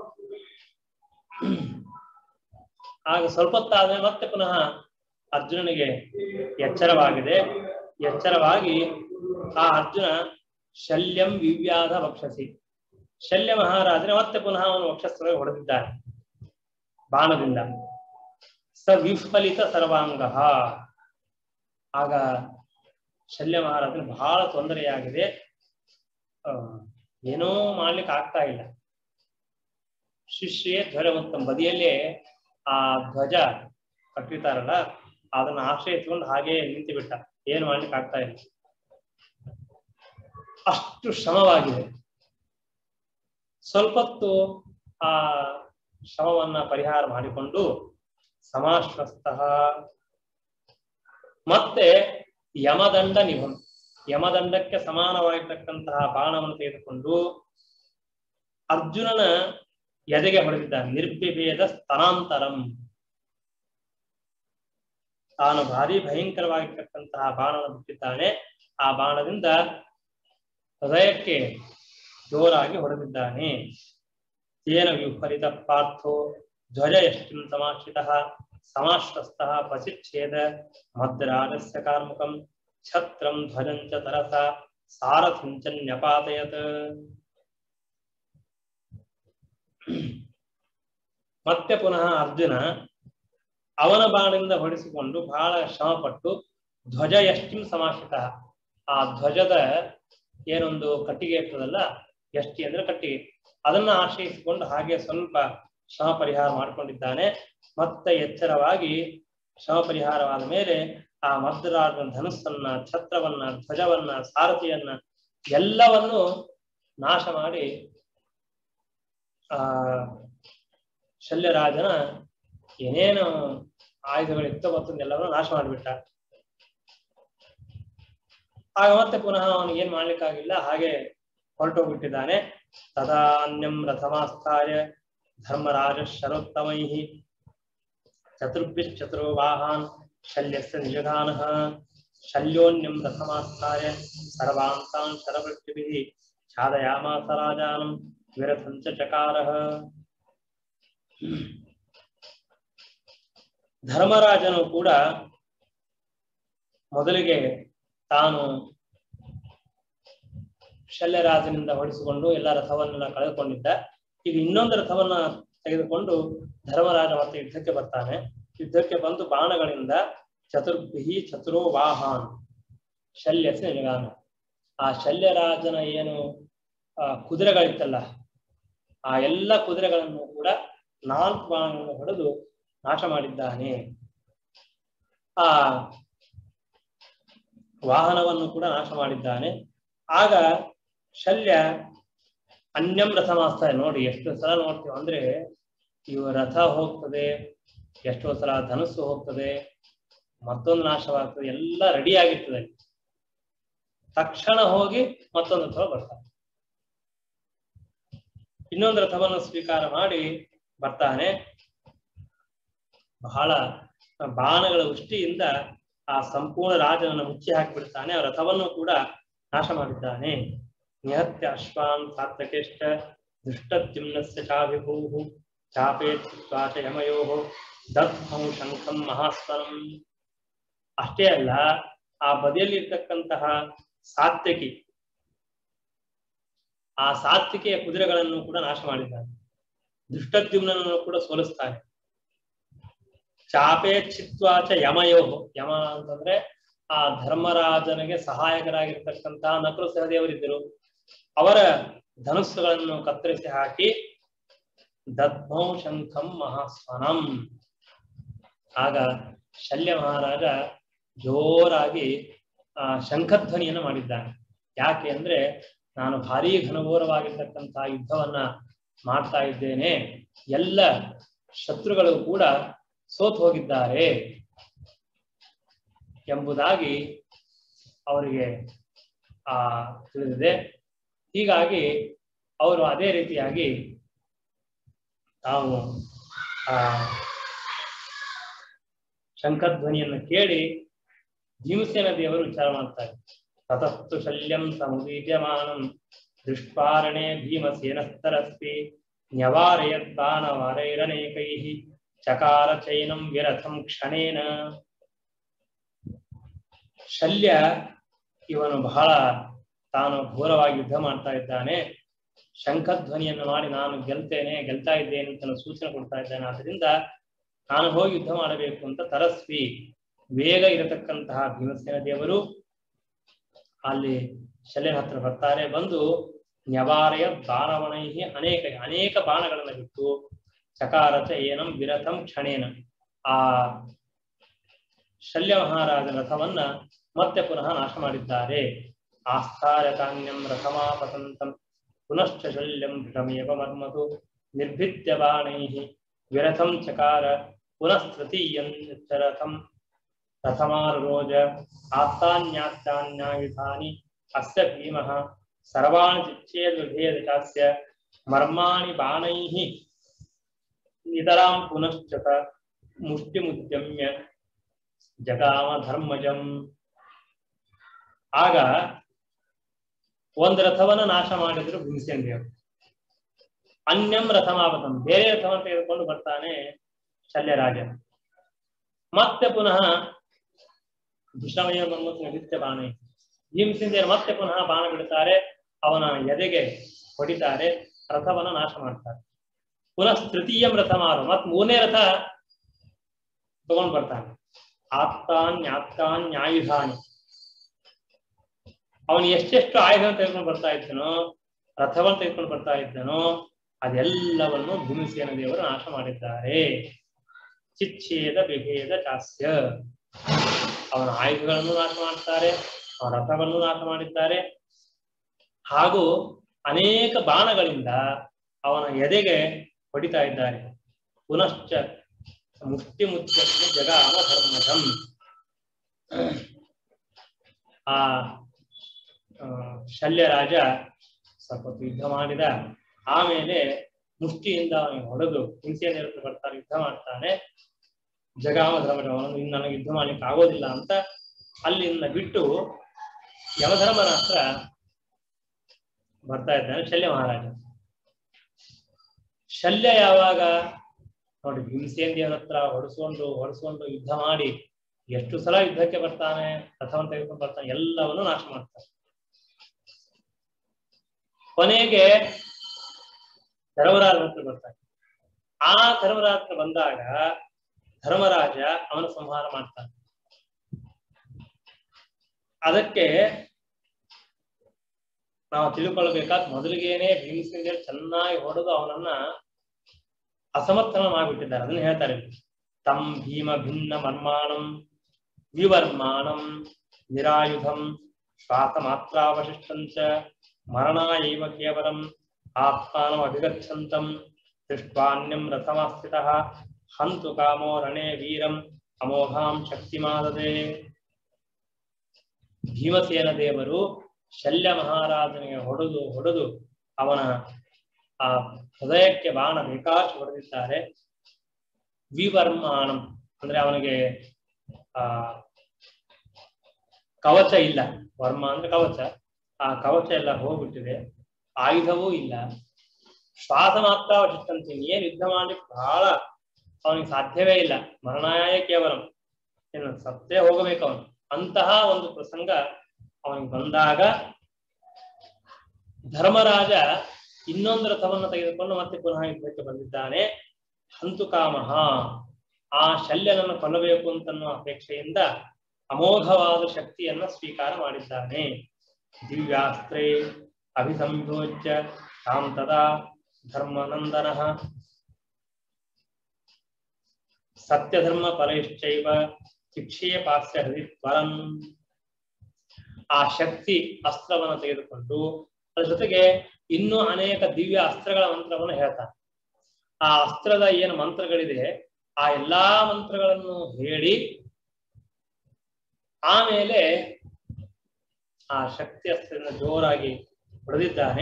ಆಗ ಸ್ವಲ್ಪ ಹೊತ್ತಾದ್ಮೇಲೆ ಮತ್ತೆ ಪುನಃ ಅರ್ಜುನನಿಗೆ ಎಚ್ಚರವಾಗಿದೆ ಎಚ್ಚರವಾಗಿ ಆ ಅರ್ಜುನ ಶಲ್ಯಂ ವಿವ್ಯಾಧ ವಕ್ಷಸಿ ಶಲ್ಯ ಮಹಾರಾಜನ ಮತ್ತೆ ಪುನಃ ಅವನು ವಕ್ಷಸ್ಥಳಕ್ಕೆ ಹೊಡೆದಿದ್ದಾನೆ ಬಾಣದಿಂದ ಸ ವಿಫಲಿತ ಸರ್ವಾಂಗ ಆಗ ಶಲ್ಯ ಮಹಾರಾಜನ ಬಹಳ ತೊಂದರೆಯಾಗಿದೆ ಆ, ಏನೂ ಮಾಡ್ಲಿಕ್ಕೆ ಆಗ್ತಾ ಇಲ್ಲ ಶಿಷ್ಯೇ ಧ್ವಜ ಮತ್ತು ಬದಿಯಲ್ಲೇ ಆ ಧ್ವಜ ಕಟ್ಟಿರ್ತಾರಲ್ಲ ಅದನ್ನ ಆಶ್ರಯಿಸ್ಕೊಂಡು ಹಾಗೆ ನಿಂತು ಬಿಟ್ಟ ಏನು ಮಾಡ್ಲಿಕ್ಕೆ ಆಗ್ತಾ ಇಲ್ಲ ಅಷ್ಟು ಶ್ರಮವಾಗಿದೆ ಸ್ವಲ್ಪ ಹೊತ್ತು ಆ ಶ್ರಮವನ್ನ ಪರಿಹಾರ ಮಾಡಿಕೊಂಡು ಸಮಾಶ್ವಸ್ತ ಮತ್ತೆ ಯಮದಂಡ ನಿಭಂ ಯಮದಂಡಕ್ಕೆ ಸಮಾನವಾಗಿರ್ತಕ್ಕಂತಹ ಬಾಣವನ್ನು ತೆಗೆದುಕೊಂಡು ಅರ್ಜುನನ ಎದೆಗೆ ಹೊಡೆದಿದ್ದಾನೆ ನಿರ್ವಿಭೇದ ಸ್ತನಾಂತರಂ ತಾನು ಭಾರಿ ಭಯಂಕರವಾಗಿರ್ತಕ್ಕಂತಹ ಬಾಣವನ್ನು ಬಿಟ್ಟಿದ್ದಾನೆ ಆ ಬಾಣದಿಂದ ಹೃದಯಕ್ಕೆ ಜೋರಾಗಿ ಹೊಡೆದಿದ್ದಾನೆ ತೇನ ವಿಪರೀತ ಪಾರ್ಥೋ ಧ್ವಜ ಎಷ್ಟಿಂ ಸಮಾಶ್ರಿತಃ ಸಮಾಶ್ವಸ್ತಃ ಪಚಿಚ್ಛೇದ ಮದ್ರಾಜಸ್ಯ ಕಾರ್ಮುಕಂ ಛತ್ರಂ ಧ್ವಜಂ ಚ ತರಸ ಸಾರಥಂಚನ್ಯಪಾತಯತ್ ಮತ್ತೆ ಪುನಃ ಅರ್ಜುನ ಅವನ ಬಾಣದಿಂದ ಹೊಡಿಸಿಕೊಂಡು ಬಹಳ ಶ್ರಮಪಟ್ಟು ಧ್ವಜ ಎಷ್ಟಿಂ ಸಮಾಶ್ರಿತ ಆ ಧ್ವಜದ ಏನೊಂದು ಕಟ್ಟಿಗೆ ಇರ್ತದಲ್ಲ ಎಷ್ಟಿ ಅಂದ್ರೆ ಕಟ್ಟಿಗೆ ಅದನ್ನ ಆಶ್ರಯಿಸಿಕೊಂಡು ಹಾಗೆ ಸ್ವಲ್ಪ ಶ್ರಮ ಪರಿಹಾರ ಮಾಡಿಕೊಂಡಿದ್ದಾನೆ ಮತ್ತೆ ಎಚ್ಚರವಾಗಿ ಶ್ರಮ ಪರಿಹಾರವಾದ ಮೇಲೆ ಆ ಮದ್ರಾಜನ ಧನುಸ್ಸನ್ನ ಛತ್ರವನ್ನ ಧ್ವಜವನ್ನ ಸಾರಥಿಯನ್ನ ಎಲ್ಲವನ್ನು ನಾಶ ಮಾಡಿ ಆ ಶಲ್ಯರಾಜನ ಏನೇನು ಆಯುಧಗಳಿತ್ತೋ ಮತ್ತೊಂದೆಲ್ಲವನ್ನು ನಾಶ ಮಾಡಿಬಿಟ್ಟ ಆಗ ಮತ್ತೆ ಪುನಃ ಅವನಿಗೆ ಏನ್ ಮಾಡ್ಲಿಕ್ಕಾಗಿಲ್ಲ ಹಾಗೆ ಹೊರಟೋಗ್ಬಿಟ್ಟಿದ್ದಾನೆ ತದಾನ್ಯಂ ರಥಮಾಸ್ಥಾಯ ಧರ್ಮರಾಜ ಶರೋತ್ತಮೈ ಚತುರ್ಭಿಶ್ಚತುರೋ ವಾಹಾನ್ ಶಲ್ಯಸ್ಯ ನಿಜಗಾನಃ ಶಲ್ಯೋನ್ಯಂ ರಥಮಾಸ್ಥಾಯ ಸರ್ವಾಂತಾನ್ ಶರವೃಷ್ಟಿಭಿಃ ಛಾದಯಾಮಾಸ ರಾಜಾನಂ ವಿರಥಂಚ ಚಕಾರಃ ಧರ್ಮರಾಜನು ಕೂಡ ಮೊದಲಿಗೆ ತಾನು ಶಲ್ಯರಾಜನಿಂದ ಹೊಡಿಸಿಕೊಂಡು ಎಲ್ಲ ರಥವನ್ನೆಲ್ಲ ಕಳೆದುಕೊಂಡಿದ್ದ ಈಗ ಇನ್ನೊಂದು ರಥವನ್ನ ತೆಗೆದುಕೊಂಡು ಧರ್ಮರಾಜ ಮತ್ತೆ ಯುದ್ಧಕ್ಕೆ ಬರ್ತಾನೆ ಯುದ್ಧಕ್ಕೆ ಬಂದು ಬಾಣಗಳಿಂದ ಚತುರ್ಭಿ ಚತುರೋ ವಾಹಾನ್ ಶಲ್ಯಸ ನಿಗಾನ ಆ ಶಲ್ಯರಾಜನ ಏನು ಆ ಕುದುರೆಗಳಿತ್ತಲ್ಲ ಆ ಎಲ್ಲ ಕುದುರೆಗಳನ್ನು ಕೂಡ ನಾಲ್ಕು ಬಾಣಗಳನ್ನು ಹೊಡೆದು ನಾಶ ಮಾಡಿದ್ದಾನೆ ಆ ವಾಹನವನ್ನು ಕೂಡ ನಾಶ ಮಾಡಿದ್ದಾನೆ ಆಗ ಶಲ್ಯ ಅನ್ಯಂ ರಥ ಮಾಸ್ತಾರೆ ನೋಡಿ ಎಷ್ಟು ಸಲ ನೋಡ್ತೀವಿ ಅಂದ್ರೆ ಇವ ರಥ ಹೋಗ್ತದೆ ಎಷ್ಟೋ ಸಲ ಧನುಸ್ಸು ಹೋಗ್ತದೆ ಮತ್ತೊಂದು ನಾಶವಾಗ್ತದೆ ಎಲ್ಲ ರೆಡಿ ಆಗಿರ್ತದೆ ತಕ್ಷಣ ಹೋಗಿ ಮತ್ತೊಂದು ರಥ ಬರ್ತಾನೆ ಇನ್ನೊಂದು ರಥವನ್ನು ಸ್ವೀಕಾರ ಮಾಡಿ ಬರ್ತಾನೆ ಬಹಳ ಬಾಣಗಳ ವೃಷ್ಟಿಯಿಂದ ಆ ಸಂಪೂರ್ಣ ರಾಜನನ್ನು ಮುಚ್ಚಿ ಹಾಕಿಬಿಡ್ತಾನೆ ಆ ರಥವನ್ನು ಕೂಡ ನಾಶ ಮಾಡಿದ್ದಾನೆ ನಿಹತ್ಯ ಅಶ್ವಾನ್ ಸಾತ್ವಕೇಷ್ಟ ದುಷ್ಟದ್ಯುಮ್ನಸ್ಯ ಚಾಭಿಭೂಹು ಚಾಪೇ ತ್ವಾಚ ಯಮಯೋ ದತ್ಮಂ ಶಂಖಂ ಮಹಾಸ್ವರಂ ಅಷ್ಟೇ ಅಲ್ಲ ಆ ಬದಿಯಲ್ಲಿರ್ತಕ್ಕಂತಹ ಸಾತ್ವಿಕಿ ಆ ಸಾತ್ವಿಕೆಯ ಕುದುರೆಗಳನ್ನು ಕೂಡ ನಾಶ ಮಾಡಿದ್ದಾನೆ ದುಷ್ಟದ್ಯುಮ್ನನ್ನು ಕೂಡ ಸೋಲಿಸ್ತಾನೆ ಚಾಪೆ ಚಿತ್ವಾಚ ಯಮಯೋ ಯಮ ಅಂತಂದ್ರೆ ಆ ಧರ್ಮರಾಜನಿಗೆ ಸಹಾಯಕರಾಗಿರ್ತಕ್ಕಂತಹ ನಕಲು ಸಹದೇವರಿದ್ದರು ಅವರ ಧನುಸ್ಸುಗಳನ್ನು ಕತ್ತರಿಸಿ ಹಾಕಿ ದದ್ಮೌ ಶಂಖಂ ಮಹಾಸ್ವನಂ ಆಗ ಶಲ್ಯ ಮಹಾರಾಜ ಜೋರಾಗಿ ಆ ಶಂಖಧ್ವನಿಯನ್ನು ಮಾಡಿದ್ದಾನೆ ಯಾಕೆ ಅಂದ್ರೆ ನಾನು ಭಾರೀ ಘನಘೋರವಾಗಿರ್ತಕ್ಕಂತಹ ಯುದ್ಧವನ್ನ ಮಾಡ್ತಾ ಇದ್ದೇನೆ ಎಲ್ಲ ಶತ್ರುಗಳು ಕೂಡ ಸೋತು ಹೋಗಿದ್ದಾರೆ ಎಂಬುದಾಗಿ ಅವರಿಗೆ ಆ ತಿಳಿದಿದೆ ಹೀಗಾಗಿ ಅವರು ಅದೇ ರೀತಿಯಾಗಿ ತಾವು ಆ ಶಂಖಧ್ವನಿಯನ್ನು ಕೇಳಿ ಭೀಮಸೇನ ದೇವರು ವಿಚಾರ ಮಾಡ್ತಾರೆ ತತಸ್ತು ಶಲ್ಯಂ ಸಮುದೀಪ್ಯಮಾನಂ ದೃಷ್ಟಾರಣೆ ಭೀಮಸೇನಸ್ತರಸ್ತಿ ನ್ಯವಾರಯದ್ಬಾಣವಾರೈರನೇಕೈ ಚಕಾರ ಚೈನಂ ವಿರಥಂ ಕ್ಷಣೇನ ಶಲ್ಯ ಇವನು ಬಹಳ ತಾನು ಘೋರವಾಗಿ ಯುದ್ಧ ಮಾಡ್ತಾ ಇದ್ದಾನೆ ಶಂಖಧ್ವನಿಯನ್ನು ಮಾಡಿ ನಾನು ಗೆಲ್ತೇನೆ ಗೆಲ್ತಾ ಇದ್ದೇನೆ ಅಂತ ಸೂಚನೆ ಕೊಡ್ತಾ ಇದ್ದಾನೆ ಆದ್ರಿಂದ ನಾನು ಹೋಗಿ ಯುದ್ಧ ಮಾಡಬೇಕು ಅಂತ ತರಸ್ವಿ ವೇಗ ಇರತಕ್ಕಂತಹ ಭೀಮಸೇನ ದೇವರು ಅಲ್ಲಿ ಶಲ್ಯನ ಹತ್ರ ಬರ್ತಾರೆ ಬಂದು ನ್ಯವಾರಯ ಬಾಣವಣೈಹಿ ಅನೇಕ ಅನೇಕ ಬಾಣಗಳನ್ನು ಬಿಟ್ಟು ಚಕಾರಚ ಏನಂ ವಿರಥಂ ಕ್ಷಣೇನ ಆ ಶಲ್ಯ ಮಹಾರಾಜನ ರಥವನ್ನ ಮತ್ತೆ ಪುನಃ ನಾಶ ಮಾಡಿದ್ದಾರೆ ಆಸ್ಥಾರಕಾನ್ಯಂ ರಥಮಾಪತಂತಂ ಪುನಶ್ಚ ಶಲ್ಯಂ ಭೃತಮೇವ ಮರ್ಮತು ನಿರ್ಭಿತ್ಯ ಬಾಣೈ ವಿರಥಂ ಚಕಾರ ಪುನಃ ತೃತೀಯಂ ರಥಂ ರಥಮಾರುರೋಜ ಆತ್ತಾನ್ಯಾತ್ತಾನ್ಯಾಯುಧಾನಿ ಅಸ್ಯ ಭೀಮಃ ಸರ್ವಾಣಿ ಚಿಚ್ಚೇದ್ ವಿಭೇದಕಾಸ್ಯ ಮರ್ಮಾಣಿ ಬಾಣೈಃ ನಿತರಾಂ ಪುನಶ್ಚತ ಮುಷ್ಟಿಮುದ್ಯಮ್ಯ ಜಗಾಮ ಧರ್ಮಜಂ ಆಗ ಒಂದು ರಥವನ್ನ ನಾಶ ಮಾಡಿದ್ರು ಭೀಮಸೇನ ದೇವರು ಅನ್ಯಂ ರಥಮಾಪತಂ ಬೇರೆ ರಥವನ್ನು ತೆಗೆದುಕೊಂಡು ಬರ್ತಾನೆ ಶಲ್ಯರಾಜ ಮತ್ತೆ ಪುನಃ ದುಷ್ಟಮಯ ಮತ್ತು ನಿತ್ಯ ಬಾಣ ಭೀಮಸೇನ ದೇವರು ಮತ್ತೆ ಪುನಃ ಬಾಣ ಬಿಡುತ್ತಾರೆ ಅವನ ಎದೆಗೆ ಹೊಡಿತಾರೆ ರಥವನ್ನ ನಾಶ ಮಾಡ್ತಾರೆ ಪುನಃ ತೃತೀಯಂ ರಥ ಮಾರು ಮತ್ ಮೂರನೇ ರಥ ತಗೊಂಡ್ ಬರ್ತಾನೆ ಆತ್ತಾನ್ಯಾತ್ತಾನ್ಯಾಯುಧಾನಿ ಅವನು ಎಷ್ಟೆಷ್ಟು ಆಯುಧ ತೆಗೆದುಕೊಂಡು ಬರ್ತಾ ಇದ್ದನೋ ರಥವನ್ನು ತೆಗೆದುಕೊಂಡು ಬರ್ತಾ ಇದ್ದನೋ ಅದೆಲ್ಲವನ್ನು ಭೀಮಸೇನ ದೇವರು ನಾಶ ಮಾಡಿದ್ದಾರೆ ಚಿಚ್ಛೇದ ಬಿಭೇದ ಚಾಸ್ಯ ಅವನ ಆಯುಧಗಳನ್ನು ನಾಶ ಮಾಡ್ತಾರೆ ಅವನ ರಥವನ್ನು ನಾಶ ಮಾಡಿದ್ದಾರೆ ಹಾಗೂ ಅನೇಕ ಬಾಣಗಳಿಂದ ಅವನ ಎದೆಗೆ ಹೊಡಿತಾ ಇದ್ದಾರೆ ಪುನಶ್ಚ ಮುಷ್ಟಿ ಮುಚ್ಚ ಜಗಾಮ ಧರ್ಮಧಂ ಆ ಆ, ಶಲ್ಯರಾಜ ಸ್ವಲ್ಪ ಹೊತ್ತು ಯುದ್ಧ ಮಾಡಿದ ಆಮೇಲೆ ಮುಷ್ಟಿಯಿಂದ ಅವನಿಗೆ ಹೊಡೆದು ಹಿಂಸೆಯ ನಿರತ ಬರ್ತಾನೆ ಯುದ್ಧ ಮಾಡ್ತಾನೆ ಜಗಾಮ ಧರ್ಮಜ ಅವನು ಇನ್ನು ನನಗೆ ಯುದ್ಧ ಮಾಡ್ಲಿಕ್ಕೆ ಆಗೋದಿಲ್ಲ ಅಂತ ಅಲ್ಲಿಂದ ಬಿಟ್ಟು ಯಮಧರ್ಮನ ಹತ್ರ ಬರ್ತಾ ಇದ್ದಾನೆ ಶಲ್ಯ ಮಹಾರಾಜ ಶಲ್ಯ ಯಾವಾಗ ನೋಡಿ ಭೀಮಸೇನ ದೇವರ ಹತ್ರ ಹೊಡೆಸ್ಕೊಂಡು ಹೊಡೆಸ್ಕೊಂಡು ಯುದ್ಧ ಮಾಡಿ ಎಷ್ಟು ಸಲ ಯುದ್ಧಕ್ಕೆ ಬರ್ತಾನೆ ರಥವನ್ನು ತೆಗೆದುಕೊಂಡು ಬರ್ತಾನೆ ಎಲ್ಲವನ್ನು ನಾಶ ಮಾಡ್ತಾನೆ ಕೊನೆಗೆ ಧರ್ಮರಾಜನ ಹತ್ರ ಬರ್ತಾನೆ ಆ ಧರ್ಮರಾಜ ಹತ್ರ ಬಂದಾಗ ಧರ್ಮರಾಜ ಅವನ ಸಂಹಾರ ಮಾಡ್ತಾನೆ ಅದಕ್ಕೆ ನಾವು ತಿಳ್ಕೊಳ್ಬೇಕಾದ ಮೊದಲಿಗೇನೆ ಭೀಮಸೇನ ದೇವರು ಚೆನ್ನಾಗಿ ಹೊಡೆದು ಅವನನ್ನ ಅಸಮರ್ಥನ ಮಾಡಿಬಿಟ್ಟಿದ್ದಾರೆ ಅದನ್ನ ಹೇಳ್ತಾರೆ ಇಲ್ಲಿ. ತಂ ಭೀಮ ಭಿನ್ನ ಮರ್ಮಾಣಂ ವಿವರ್ಮಾಣಂ ನಿರಾಯುಧಂ ಶ್ವಾಸ ಮಾತ್ರಾವಶಿಷ್ಟಂಚ ಮರಣಾಯೈವ ಕೇವಲಂ ಆತ್ಮಾನಂ ಅಭಿಗಚ್ಚಂತಂ ದೃಷ್ಟ್ವಾನ್ಯಂ ರಥಮಾಸ್ಥಿತಃ ಹಂತು ಕಾಮೋ ರಣೇ ವೀರಂ ಅಮೋಘಾಂ ಶಕ್ತಿಮಾದದೆ ಭೀಮಸೇನ ದೇವರು ಶಲ್ಯ ಮಹಾರಾಜನಿಗೆ ಹೊಡೆದು ಹೊಡೆದು ಅವನ ಆ ಹೃದಯಕ್ಕೆ ಬಾಣ ಬೇಕಾಶ್ ಹೊಡೆದಿದ್ದಾರೆ ವಿವರ್ಮಾಣಂ ಅಂದ್ರೆ ಅವನಿಗೆ ಆ ಕವಚ ಇಲ್ಲ ವರ್ಮ ಅಂದ್ರೆ ಕವಚ ಆ ಕವಚ ಎಲ್ಲ ಹೋಗ್ಬಿಟ್ಟಿದೆ ಆಯುಧವೂ ಇಲ್ಲ ಶ್ವಾಸ ಮಾತ್ರ ಅವಶಿಷ್ಟಂತೆ ಏನ್ ಯುದ್ಧ ಮಾಡ್ಲಿಕ್ಕೆ ಬಹಳ ಅವನಿಗೆ ಸಾಧ್ಯವೇ ಇಲ್ಲ ಮರಣಾಯ ಕೇವಲ ಏನು ಸತ್ತೇ ಹೋಗಬೇಕು ಅವನು ಅಂತಹ ಒಂದು ಪ್ರಸಂಗ ಅವನಿಗೆ ಬಂದಾಗ ಧರ್ಮರಾಜ ಇನ್ನೊಂದು ರಥವನ್ನು ತೆಗೆದುಕೊಂಡು ಮತ್ತೆ ಪುನಃ ಯುದ್ಧಕ್ಕೆ ಬಂದಿದ್ದಾನೆ ಹಂತು ಕಾಮಹ ಆ ಶಲ್ಯನನ್ನು ಕೊಲ್ಲಬೇಕು ಅಂತನ್ನುವ ಅಪೇಕ್ಷೆಯಿಂದ ಅಮೋಘವಾದ ಶಕ್ತಿಯನ್ನ ಸ್ವೀಕಾರ ಮಾಡಿದ್ದಾನೆ ದಿವ್ಯಾಸ್ತ್ರೇ ಅಭಿಸಂಯೋಜ್ಯ ತಾಂ ತದಾ ಧರ್ಮನಂದನ ಸತ್ಯಧರ್ಮ ಫಲೈಶ್ಚೈವ ಶಿಕ್ಷೇಪಾಸ್ಯ ಹೃದಯ ತ್ವರಂ ಆ ಶಕ್ತಿ ಅಸ್ತ್ರವನ್ನು ತೆಗೆದುಕೊಂಡು ಅದ್ರ ಜೊತೆಗೆ ಇನ್ನೂ ಅನೇಕ ದಿವ್ಯ ಅಸ್ತ್ರಗಳ ಮಂತ್ರವನ್ನು ಹೇಳ್ತಾನೆ ಆ ಅಸ್ತ್ರದ ಏನು ಮಂತ್ರಗಳಿದೆ ಆ ಎಲ್ಲಾ ಮಂತ್ರಗಳನ್ನು ಹೇಳಿ ಆಮೇಲೆ ಆ ಶಕ್ತಿ ಅಸ್ತ್ರದಿಂದ ಜೋರಾಗಿ ಹೊಡೆದಿದ್ದಾನೆ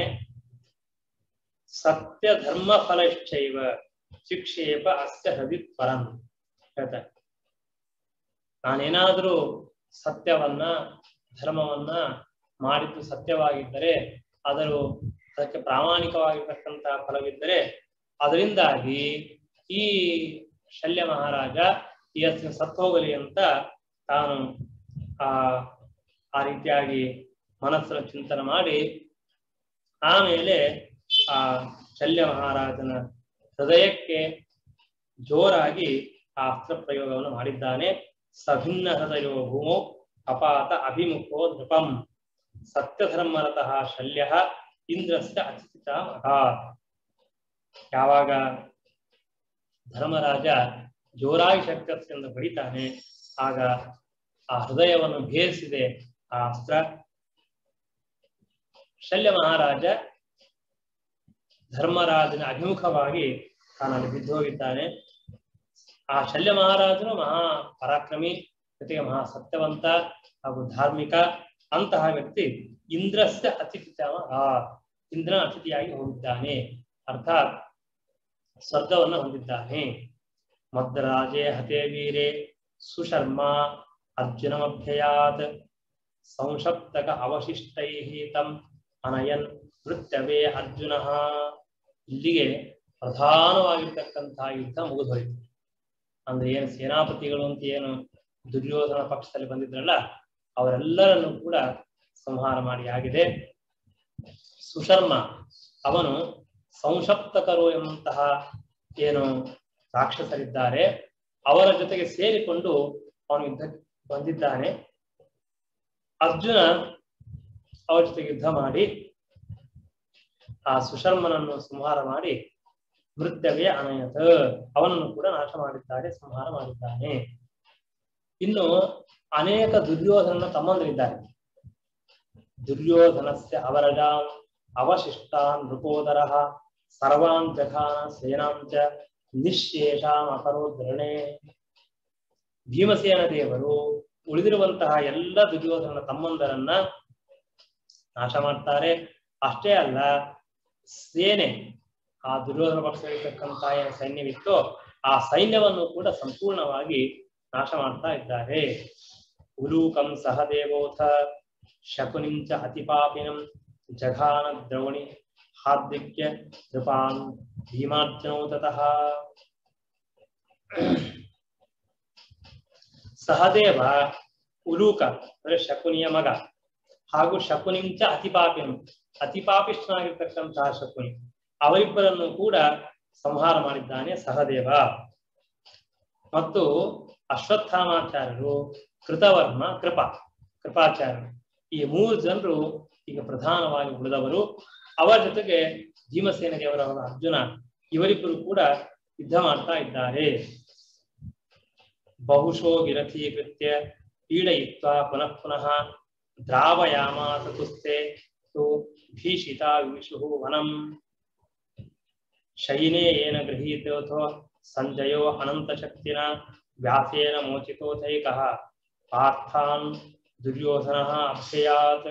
ಸತ್ಯ ಧರ್ಮ ಫಲಶ್ಚೈವ ಶಿಕ್ಷೇಪ ಅಸ್ಯ ಹೃದಿ ಪರಂ ಹೇಳ್ತಾರೆ ನಾನೇನಾದ್ರೂ ಸತ್ಯವನ್ನ ಧರ್ಮವನ್ನ ಮಾಡಿದ್ದು ಸತ್ಯವಾಗಿದ್ದರೆ ಅದರ ಅದಕ್ಕೆ ಪ್ರಾಮಾಣಿಕವಾಗಿರ್ತಕ್ಕಂತಹ ಫಲವಿದ್ದರೆ ಅದರಿಂದಾಗಿ ಈ ಶಲ್ಯ ಮಹಾರಾಜ ಈ ಅಸ್ತ್ರ ಸತ್ತು ಹೋಗಲಿ ಅಂತ ತಾನು ಆ ಆ ರೀತಿಯಾಗಿ ಮನಸ್ಸನ್ನು ಚಿಂತನೆ ಮಾಡಿ ಆಮೇಲೆ ಆ ಶಲ್ಯ ಮಹಾರಾಜನ ಹೃದಯಕ್ಕೆ ಜೋರಾಗಿ ಆ ಅಸ್ತ್ರ ಪ್ರಯೋಗವನ್ನು ಮಾಡಿದ್ದಾನೆ ಸಭಿನ್ನ ಹೃದಯೋ ಭೂಮೋ ಅಪಾತ ಅಭಿಮುಖೋ ನೃಪಂ ಸತ್ಯಧರ್ಮರತಃ ಶಲ್ಯ ಇಂದ್ರಸ್ಯ ಅಚಿತ ಯಾವಾಗ ಧರ್ಮರಾಜ ಜೋರಾಗಿ ಶಕ್ತಿಯಿಂದ ಬಡಿತಾನೆ ಆಗ ಆ ಹೃದಯವನ್ನು ಭೇದಿಸಿದೆ ಆ ಅಸ್ತ್ರ ಶಲ್ಯ ಮಹಾರಾಜ ಧರ್ಮರಾಜನ ಅಭಿಮುಖವಾಗಿ ತಾನಲ್ಲಿ ಬಿದ್ದು ಹೋಗಿದ್ದಾನೆ ಆ ಶಲ್ಯ ಮಹಾರಾಜನು ಮಹಾ ಪರಾಕ್ರಮಿ ಜೊತೆಗೆ ಮಹಾ ಸತ್ಯವಂತ ಹಾಗೂ ಧಾರ್ಮಿಕ ಅಂತಹ ವ್ಯಕ್ತಿ ಇಂದ್ರಸ್ಯ ಅತಿಥಿತಮ ಇಂದ್ರನ ಅತಿಥಿಯಾಗಿ ಹೋಗಿದ್ದಾನೆ ಅರ್ಥಾತ್ ಸ್ವರ್ಗವನ್ನು ಹೊಂದಿದ್ದಾನೆ ಮದ್ರಾಜೆ ಹತೆ ವೀರೆ ಸುಶರ್ಮ ಅರ್ಜುನಮಭ್ಯಯಾತ್ ಸಂಶಪ್ತಕ ಅವಶಿಷ್ಟೈ ತಂ ಅನಯನ್ ಮೃತ್ಯವೇ ಅರ್ಜುನ ಇಲ್ಲಿಗೆ ಪ್ರಧಾನವಾಗಿರ್ತಕ್ಕಂತಹ ಯುದ್ಧ ಮುಗಿದೋಯ್ತು ಅಂದ್ರೆ ಏನು ಸೇನಾಪತಿಗಳು ಅಂತ ಏನು ದುರ್ಯೋಧನ ಪಕ್ಷದಲ್ಲಿ ಬಂದಿದ್ರಲ್ಲ ಅವರೆಲ್ಲರನ್ನು ಕೂಡ ಸಂಹಾರ ಮಾಡಿ ಆಗಿದೆ ಸುಶರ್ಮ ಅವನು ಸಂಶಪ್ತಕರು ಎಂಬಂತಹ ಏನು ರಾಕ್ಷಸರಿದ್ದಾರೆ ಅವರ ಜೊತೆಗೆ ಸೇರಿಕೊಂಡು ಅವನು ಯುದ್ಧಕ್ಕೆ ಬಂದಿದ್ದಾನೆ ಅರ್ಜುನ ಅವರ ಜೊತೆಗೆ ಯುದ್ಧ ಮಾಡಿ ಆ ಸುಶರ್ಮನನ್ನು ಸಂಹಾರ ಮಾಡಿ ಮೃತ್ಯವೇ ಅನಯತ ಅವನನ್ನು ಕೂಡ ನಾಶ ಮಾಡಿದ್ದಾರೆ ಸಂಹಾರ ಮಾಡಿದ್ದಾನೆ ಇನ್ನು ಅನೇಕ ದುರ್ಯೋಧನನ ತಮ್ಮಂದಿರಿದ್ದಾರೆ ದುರ್ಯೋಧನಸ್ಯ ಅವರಜಾನ್ ಅವಶಿಷ್ಟಾನ್ ನೃಪೋದರ ಸರ್ವಾನ್ ಜಘಾನ ಸೇನಾಂಚ ನಿಶೇಷಾಂ ಅಪರೋದ್ರಣೆ ಭೀಮಸೇನ ದೇವರು ಉಳಿದಿರುವಂತಹ ಎಲ್ಲ ದುರ್ಯೋಧನನ ತಮ್ಮಂದರನ್ನ ನಾಶ ಮಾಡ್ತಾರೆ ಅಷ್ಟೇ ಅಲ್ಲ ಸೇನೆ ಆ ದುರ್ಯೋಧನ ಪಕ್ಷದಲ್ಲಿರ್ತಕ್ಕಂತಹ ಏನು ಸೈನ್ಯವಿತ್ತೋ ಆ ಸೈನ್ಯವನ್ನು ಕೂಡ ಸಂಪೂರ್ಣವಾಗಿ ನಾಶ ಮಾಡ್ತಾ ಇದ್ದಾರೆ ಉಲೂಕಂ ಸಹದೇವೋಥ ಶಕುನಿಂಚ ಅತಿಪಾಪಿನಂ ಜಘಾನ ದ್ರವಣಿ ಹಾರ್ದಿಕ್ಯ ಕೃಪಾನ್ ಭೀಮಾರ್ಜನೋ ತತಃ ಸಹದೇವ ಉಲೂಕ ಅಂದ್ರೆ ಶಕುನಿಯ ಮಗ ಹಾಗೂ ಶಕುನಿಂಚ ಅತಿಪಾಪಿನ ಅತಿಪಾಪಿಷ್ಠನಾಗಿರ್ತಕ್ಕಂತಹ ಶಕುನಿ ಅವರಿಬ್ಬರನ್ನು ಕೂಡ ಸಂಹಾರ ಮಾಡಿದ್ದಾನೆ ಸಹದೇವ ಮತ್ತು ಅಶ್ವತ್ಥಾಮಾಚಾರ್ಯರು ಕೃತವರ್ಮ ಕೃಪಾ ಕೃಪಾಚಾರ್ಯರು ಈ ಮೂರು ಜನರು ಈಗ ಪ್ರಧಾನವಾಗಿ ಉಳಿದವರು ಅವರ ಜೊತೆಗೆ ಭೀಮಸೇನ ದೇವರವರ ಅರ್ಜುನ ಇವರಿಬ್ಬರು ಕೂಡ ಯುದ್ಧ ಮಾಡ್ತಾ ಇದ್ದಾರೆ ಬಹುಶೋ ವಿರಥೀಕೃತ್ಯ ಪೀಡಯಿತ್ವ ಪುನಃ ಪುನಃ ದ್ರಾವಯಾಮಾಸ ತುಸ್ತೆ ತು ಭೀಷಿತ ವಿಶು ವನಂ ಶೈನೇ ಏನ ಗೃಹೀತೋಥೋ ಸಂಜಯೋ ಅನಂತ ಶಕ್ತಿನ ವ್ಯಾಸೇನ ಮೋಚಿತೋಥೈಕಃ ಪಾರ್ಥಾನ್ ದುರ್ಯೋಧನ ಅಭ್ಯಯಾತ್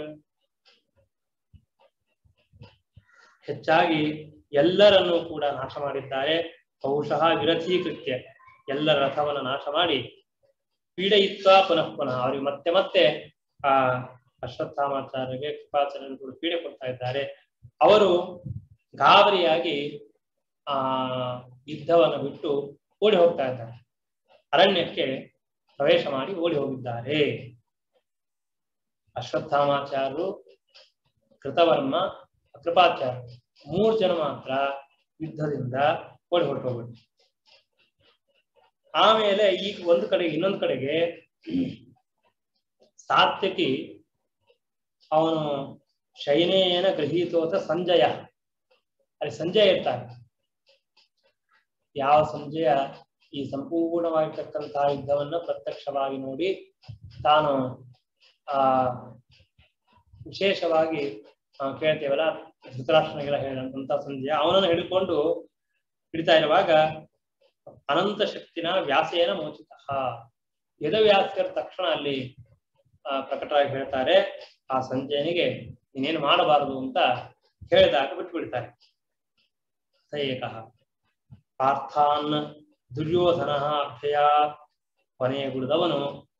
ಹೆಚ್ಚಾಗಿ ಎಲ್ಲರನ್ನೂ ಕೂಡ ನಾಶ ಮಾಡಿದ್ದಾರೆ ಬಹುಶಃ ವಿರಥೀಕೃತ್ಯ ಎಲ್ಲರ ರಥವನ್ನು ನಾಶ ಮಾಡಿ ಪೀಡೆಯಿತ್ವ ಪುನಃ ಪುನಃ ಅವರಿಗೆ ಮತ್ತೆ ಮತ್ತೆ ಆ ಅಶ್ವತ್ಥಾಮಾಚಾರ್ಯರಿಗೆ ಕೃಪಾಚಾರ್ಯರು ಕೂಡ ಪೀಡೆ ಕೊಡ್ತಾ ಇದ್ದಾರೆ ಅವರು ಗಾಬರಿಯಾಗಿ ಆ ಯುದ್ಧವನ್ನು ಬಿಟ್ಟು ಓಡಿ ಹೋಗ್ತಾ ಇದ್ದಾರೆ ಅರಣ್ಯಕ್ಕೆ ಪ್ರವೇಶ ಮಾಡಿ ಓಡಿ ಹೋಗಿದ್ದಾರೆ ಅಶ್ವತ್ಥಾಮಾಚಾರ್ಯರು ಕೃತವರ್ಮ ಕೃಪಾಚಾರ್ಯ ಮೂರು ಜನ ಮಾತ್ರ ಯುದ್ಧದಿಂದ ಓಡಿ ಹೊರಟೋಗ್ಬಿಟ್ಟು ಆಮೇಲೆ ಈಗ ಒಂದು ಕಡೆಗೆ ಇನ್ನೊಂದು ಕಡೆಗೆ ಸಾತ್ಯಕಿ ಅವನು ಶೈನೇಯನ ಗೃಹೀತೋತ ಸಂಜಯ ಅಲ್ಲಿ ಸಂಜಯ ಇರ್ತಾನೆ ಯಾವ ಸಂಜಯ ಈ ಸಂಪೂರ್ಣವಾಗಿರ್ತಕ್ಕಂತಹ ಯುದ್ಧವನ್ನ ಪ್ರತ್ಯಕ್ಷವಾಗಿ ನೋಡಿ ತಾನು ಆ ವಿಶೇಷವಾಗಿ ಆ, ಕೇಳ್ತೇವಲ್ಲ ಧೃತರಾಷ್ಟ್ರನಿಗೆಲ್ಲ ಹೇಳಿದಂತ ಸಂಜಯ ಅವನನ್ನು ಹಿಡ್ಕೊಂಡು ಹಿಡಿತಾ ಇರುವಾಗ ಅನಂತ ಶಕ್ತಿನ ವ್ಯಾಸೇನ ಮೋಚಿತ ಯದವ್ಯಾಸರ ತಕ್ಷಣ ಅಲ್ಲಿ ಆ, ಪ್ರಕಟವಾಗಿ ಹೇಳ್ತಾರೆ ಆ ಸಂಜಯನಿಗೆ ನೀನೇನು ಮಾಡಬಾರದು ಅಂತ ಹೇಳಿದಾಗ ಬಿಟ್ಬಿಡ್ತಾರೆ ಸ ಏಕಃ ಪಾರ್ಥಾನ್ ದುರ್ಯೋಧನ ಅಭ್ಯಯ ಕೊನೆಯ ಗುಡಿದವನು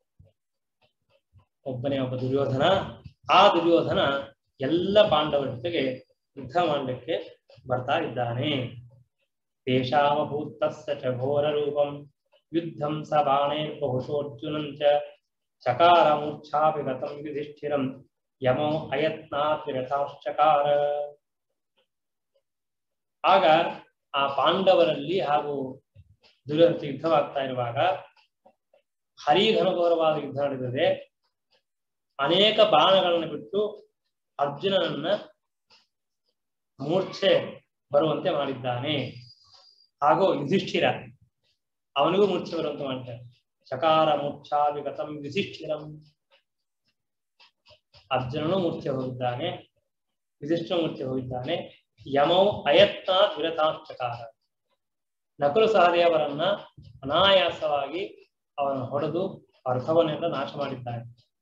ಒಬ್ಬನೇ ಒಬ್ಬ ದುರ್ಯೋಧನ ಆ ದುರ್ಯೋಧನ ಎಲ್ಲ ಪಾಂಡವರ ಜೊತೆಗೆ ಯುದ್ಧ ಮಾಡಲಿಕ್ಕೆ ಬರ್ತಾ ಇದ್ದಾನೆ ತೇಷಾಮಭೂತಸ್ಸ ಚ ಘೋರ ರೂಪಂ ಯುದ್ಧಂ ಸ ಬಾಣೇರ್ ಬಹುಶೋರ್ಜುನಂ ಚ ಚಕಾರ ಮೂರ್ಛಾಪಿ ಗತಂ ಯುಧಿಷ್ಠಿರಂ ಯಮೋ ಅಯತ್ನಾತ್ ವಿರಥಾಶ್ಚಕಾರ ಆಗ ಆ ಪಾಂಡವರಲ್ಲಿ ಹಾಗೂ ದುರ್ಯೋಧನ ಯುದ್ಧವಾಗ್ತಾ ಇರುವಾಗ ಹರಿಘನಘೋರವಾದ ಯುದ್ಧ ನಡೆದಿದೆ ಅನೇಕ ಬಾಣಗಳನ್ನು ಬಿಟ್ಟು ಅರ್ಜುನನನ್ನ ಮೂರ್ಛೆ ಬರುವಂತೆ ಮಾಡಿದ್ದಾನೆ ಹಾಗೂ ಯುಧಿಷ್ಠಿರ ಅವನಿಗೂ ಮೂರ್ಛೆ ಬರುವಂತೆ ಮಾಡಿದ್ದಾನೆ ಚಕಾರ ಮೂರ್ಛಾವಿಗತಂ ಯುಧಿಷ್ಠಿರಂ ಅರ್ಜುನನು ಮೂರ್ಛೆ ಹೋಗಿದ್ದಾನೆ ಯುಧಿಷ್ಠಿರ ಮೂರ್ಛೆ ಹೋಗಿದ್ದಾನೆ ಯಮೌ ಅಯತ್ನಾತ್ ವಿರತಾಶ್ಚಕಾರ ನಕುಲು ಸಹದೇವರನ್ನ ಅನಾಯಾಸವಾಗಿ ಅವನ ಹೊಡೆದು ರಥವನ್ನೆಲ್ಲ ನಾಶ ಮಾಡಿದ್ದಾರೆ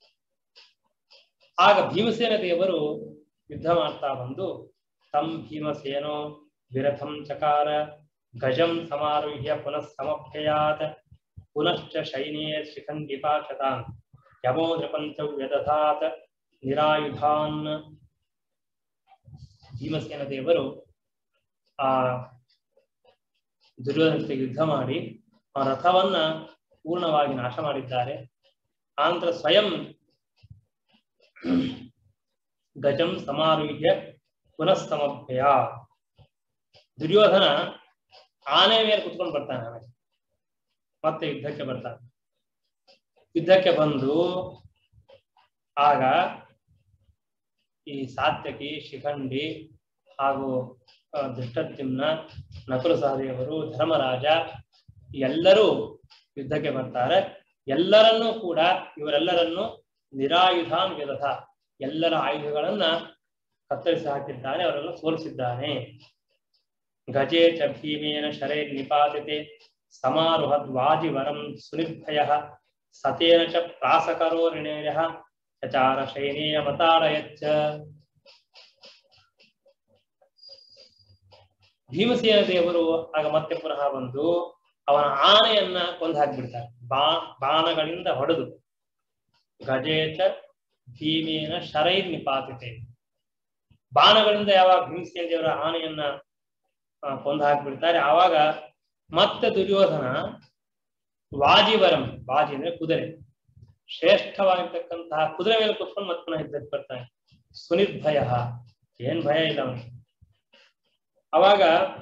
ಆಗ ಭೀಮಸೇನ ದೇವರು ಯುದ್ಧ ಮಾಡ್ತಾ ಬಂದು ತಂ ಭೀಮಸೇನೋ ವಿರಥಂ ಚಕಾರ ಗಜಂ ಸಮಾರುಹ್ಯ ಪುನಃ ಸಮಭ್ಯಯಾತ್ ಪುನಶ್ಚ ಶೈನೇ ಶಿಖಂಡಿಪಾಶತಾನ್ ಯಮೋ ನೃಪಂಚ ವ್ಯದಧಾತ್ ನಿರಾಯುಧಾನ್ ಭೀಮಸೇನ ದೇವರು ಆ ದುರ್ಯೋಧನ ಯುದ್ಧ ಮಾಡಿ ಆ ರಥವನ್ನ ಪೂರ್ಣವಾಗಿ ನಾಶ ಮಾಡಿದ್ದಾರೆ ಆನಂತರ ಸ್ವಯಂ ಗಜಂ ಸಮಾರುಹ್ಯ ಪುನಃ ಸಮಭ್ಯ ದುರ್ಯೋಧನ ಆನೆ ಮೇಲೆ ಕುತ್ಕೊಂಡು ಬರ್ತಾನೆ ಆಮೇಲೆ ಮತ್ತೆ ಯುದ್ಧಕ್ಕೆ ಬರ್ತಾನೆ ಯುದ್ಧಕ್ಕೆ ಬಂದು ಆಗ ಈ ಸಾತ್ಯಕಿ ಶಿಖಂಡಿ ಹಾಗೂ ಆ, ಧೃಷ್ಟದ್ಯುಮ್ನ ನಕುಲ ಸಹದೇವರು ಧರ್ಮರಾಜ ಎಲ್ಲರೂ ಯುದ್ಧಕ್ಕೆ ಬರ್ತಾರೆ ಎಲ್ಲರನ್ನೂ ಕೂಡ ಇವರೆಲ್ಲರನ್ನು ನಿರಾಯುಧಾನ್ ವಿರಥ ಎಲ್ಲರ ಆಯುಧಗಳನ್ನ ಕತ್ತರಿಸಿ ಹಾಕಿದ್ದಾನೆ ಅವರನ್ನು ಸೋಲಿಸಿದ್ದಾನೆ ಗಜೇ ಚ ಭೀಮೇನ ಶರೇ ನಿಪಾತಿತೆ ಸಮಾರುಹದ್ವಾಜಿವರಂ ಸುನಿರ್ಭಯ ಸತೇನ ಚ ಪ್ರಾಸಕರೋ ಋಣೇಯ ಚಚಾರ ಶೈನೇಯ ಮತಾಡಯಚ್ಚ ಭೀಮಸೇನ ದೇವರು ಆಗ ಮತ್ತೆ ಪುನಃ ಬಂದು ಅವನ ಆನೆಯನ್ನ ಕೊಂದು ಹಾಕಿಬಿಡ್ತಾರೆ ಬಾ ಬಾಣಗಳಿಂದ ಹೊಡೆದು ಗಜೇಚ ಭೀಮೇನ ಶರೈರ್ ನಿಪಾತಿತೆ ಬಾಣಗಳಿಂದ ಯಾವಾಗ ಭೀಮಸೇನ ದೇವರ ಆನೆಯನ್ನ ಆ, ಕೊಂದು ಹಾಕಿಬಿಡ್ತಾರೆ ಆವಾಗ ಮತ್ತೆ ದುರ್ಯೋಧನ ವಾಜಿವರಂ ವಾಜಿ ಅಂದ್ರೆ ಕುದುರೆ ಶ್ರೇಷ್ಠವಾಗಿರ್ತಕ್ಕಂತಹ ಕುದುರೆ ಮೇಲೆ ಕುತ್ಕೊಂಡು ಮತ್ತೆ ಪುನಃ ಯುದ್ಧಕ್ಕೆ ಬರ್ತಾನೆ ಸುನಿರ್ಭಯ ಏನ್ ಭಯ ಇಲ್ಲ ಅವನಿಗೆ ಅವಾಗ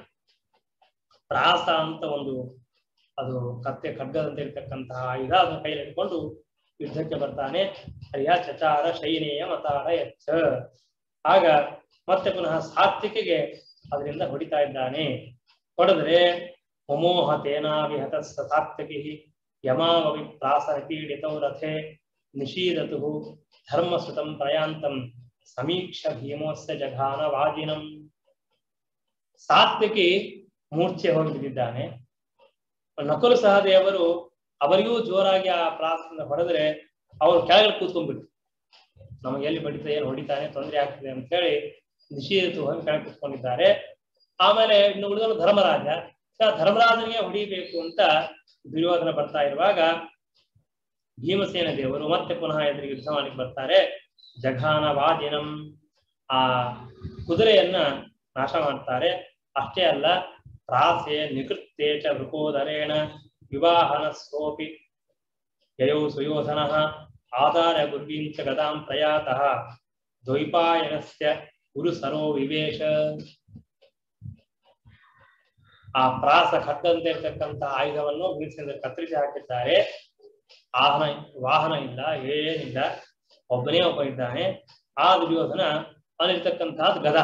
ಪ್ರಾಸ ಅಂತ ಒಂದು ಅದು ಕತ್ತೆ ಖಡ್ಗದಂತೆ ಇರ್ತಕ್ಕಂತಹ ಆಯುಧ ಅದನ್ನ ಕೈಯಲ್ಲಿ ಇಟ್ಕೊಂಡು ಯುದ್ಧಕ್ಕೆ ಬರ್ತಾನೆ ಹರಿಯ ಚಚಾರ ಶೈನೇಯ ಮತಾರ ಎಚ್ಚ ಆಗ ಮತ್ತೆ ಪುನಃ ಸಾತ್ವಿಕೆಗೆ ಅದರಿಂದ ಹೊಡಿತಾ ಇದ್ದಾನೆ ಹೊಡೆದ್ರೆ ಮಮೋಹ ತೇನಾವಿಹತ ಸಾತ್ವಿಕಿ ಯಮಾವವಿ ಪ್ರಾಸ ಪೀಡಿತೌ ರಥೆ ನಿಷೀದತು ಧರ್ಮಸುತಂ ಪ್ರಯಾಂತಂ ಸಮೀಕ್ಷ ಭೀಮೋಸ್ಯ ಜಘಾನ ವಾಜಿನಂ ಸಾತ್ವಿಕಿ ಮೂರ್ಛೆ ಹೋಗಿ ಬಿದ್ದಿದ್ದಾನೆ ನಕುಲು ಸಹದೇವರು ಅವರಿಗೂ ಜೋರಾಗಿ ಆ ಪ್ರಾಸದಿಂದ ಹೊಡೆದ್ರೆ ಅವರು ಕೆಳಗಡೆ ಕೂತ್ಕೊಂಡ್ಬಿಟ್ರು ನಮಗೆ ಎಲ್ಲಿ ಬಡಿತ ಏನು ಹೊಡಿತಾನೆ ತೊಂದರೆ ಆಗ್ತದೆ ಅಂತ ಹೇಳಿ ನಿಷೇಧಿತು ಹೋಗಿ ಕೆಳಗೆ ಕೂತ್ಕೊಂಡಿದ್ದಾರೆ ಆಮೇಲೆ ಇನ್ನು ಉಳಿದವರು ಧರ್ಮರಾಜ ಆ ಧರ್ಮರಾಜನಿಗೆ ಹೊಡಿಬೇಕು ಅಂತ ದುರ್ಯೋಧನ ಬರ್ತಾ ಇರುವಾಗ ಭೀಮಸೇನ ದೇವರು ಮತ್ತೆ ಪುನಃ ಎದುರಿಗೆ ಯುದ್ಧ ಮಾಡಿ ಬರ್ತಾರೆ ಜಘಾನ ವಾದಿನಂ ಆ ಕುದುರೆಯನ್ನ ನಾಶ ಮಾಡ್ತಾರೆ ಅಷ್ಟೇ ಅಲ್ಲ ಪ್ರಾಸೆ ನಿಕೃತ್ಯೆ ಚ ವೃಕೋದರೇಣ ವಿವಾಹನ ಸೋಪಿ ಯಯೌ ಸುಯೋಧನ ಆಧಾರ ಗುರ್ವೀಂಚ ಗದಾಂ ಪ್ರಯಾತಃ ದ್ವೈಪಾಯನಸ್ಯ ಗುರು ಸರೋ ವಿವೇಶ ಆ ಪ್ರಾಸ ಖಡ್ಗಂತೆ ಇರ್ತಕ್ಕಂತಹ ಆಯುಧವನ್ನು ಭೀಮಸೇನ ಕತ್ತರಿಸಿ ಹಾಕಿದ್ದಾರೆ ಆಹನ ವಾಹನ ಇಲ್ಲ ಏನಿಲ್ಲ ಒಬ್ಬನೇ ಒಬ್ಬ ಇದ್ದಾನೆ ಆ ದುರ್ಯೋಧನ ಅವನಿರ್ತಕ್ಕಂತಹದ್ದು ಗದ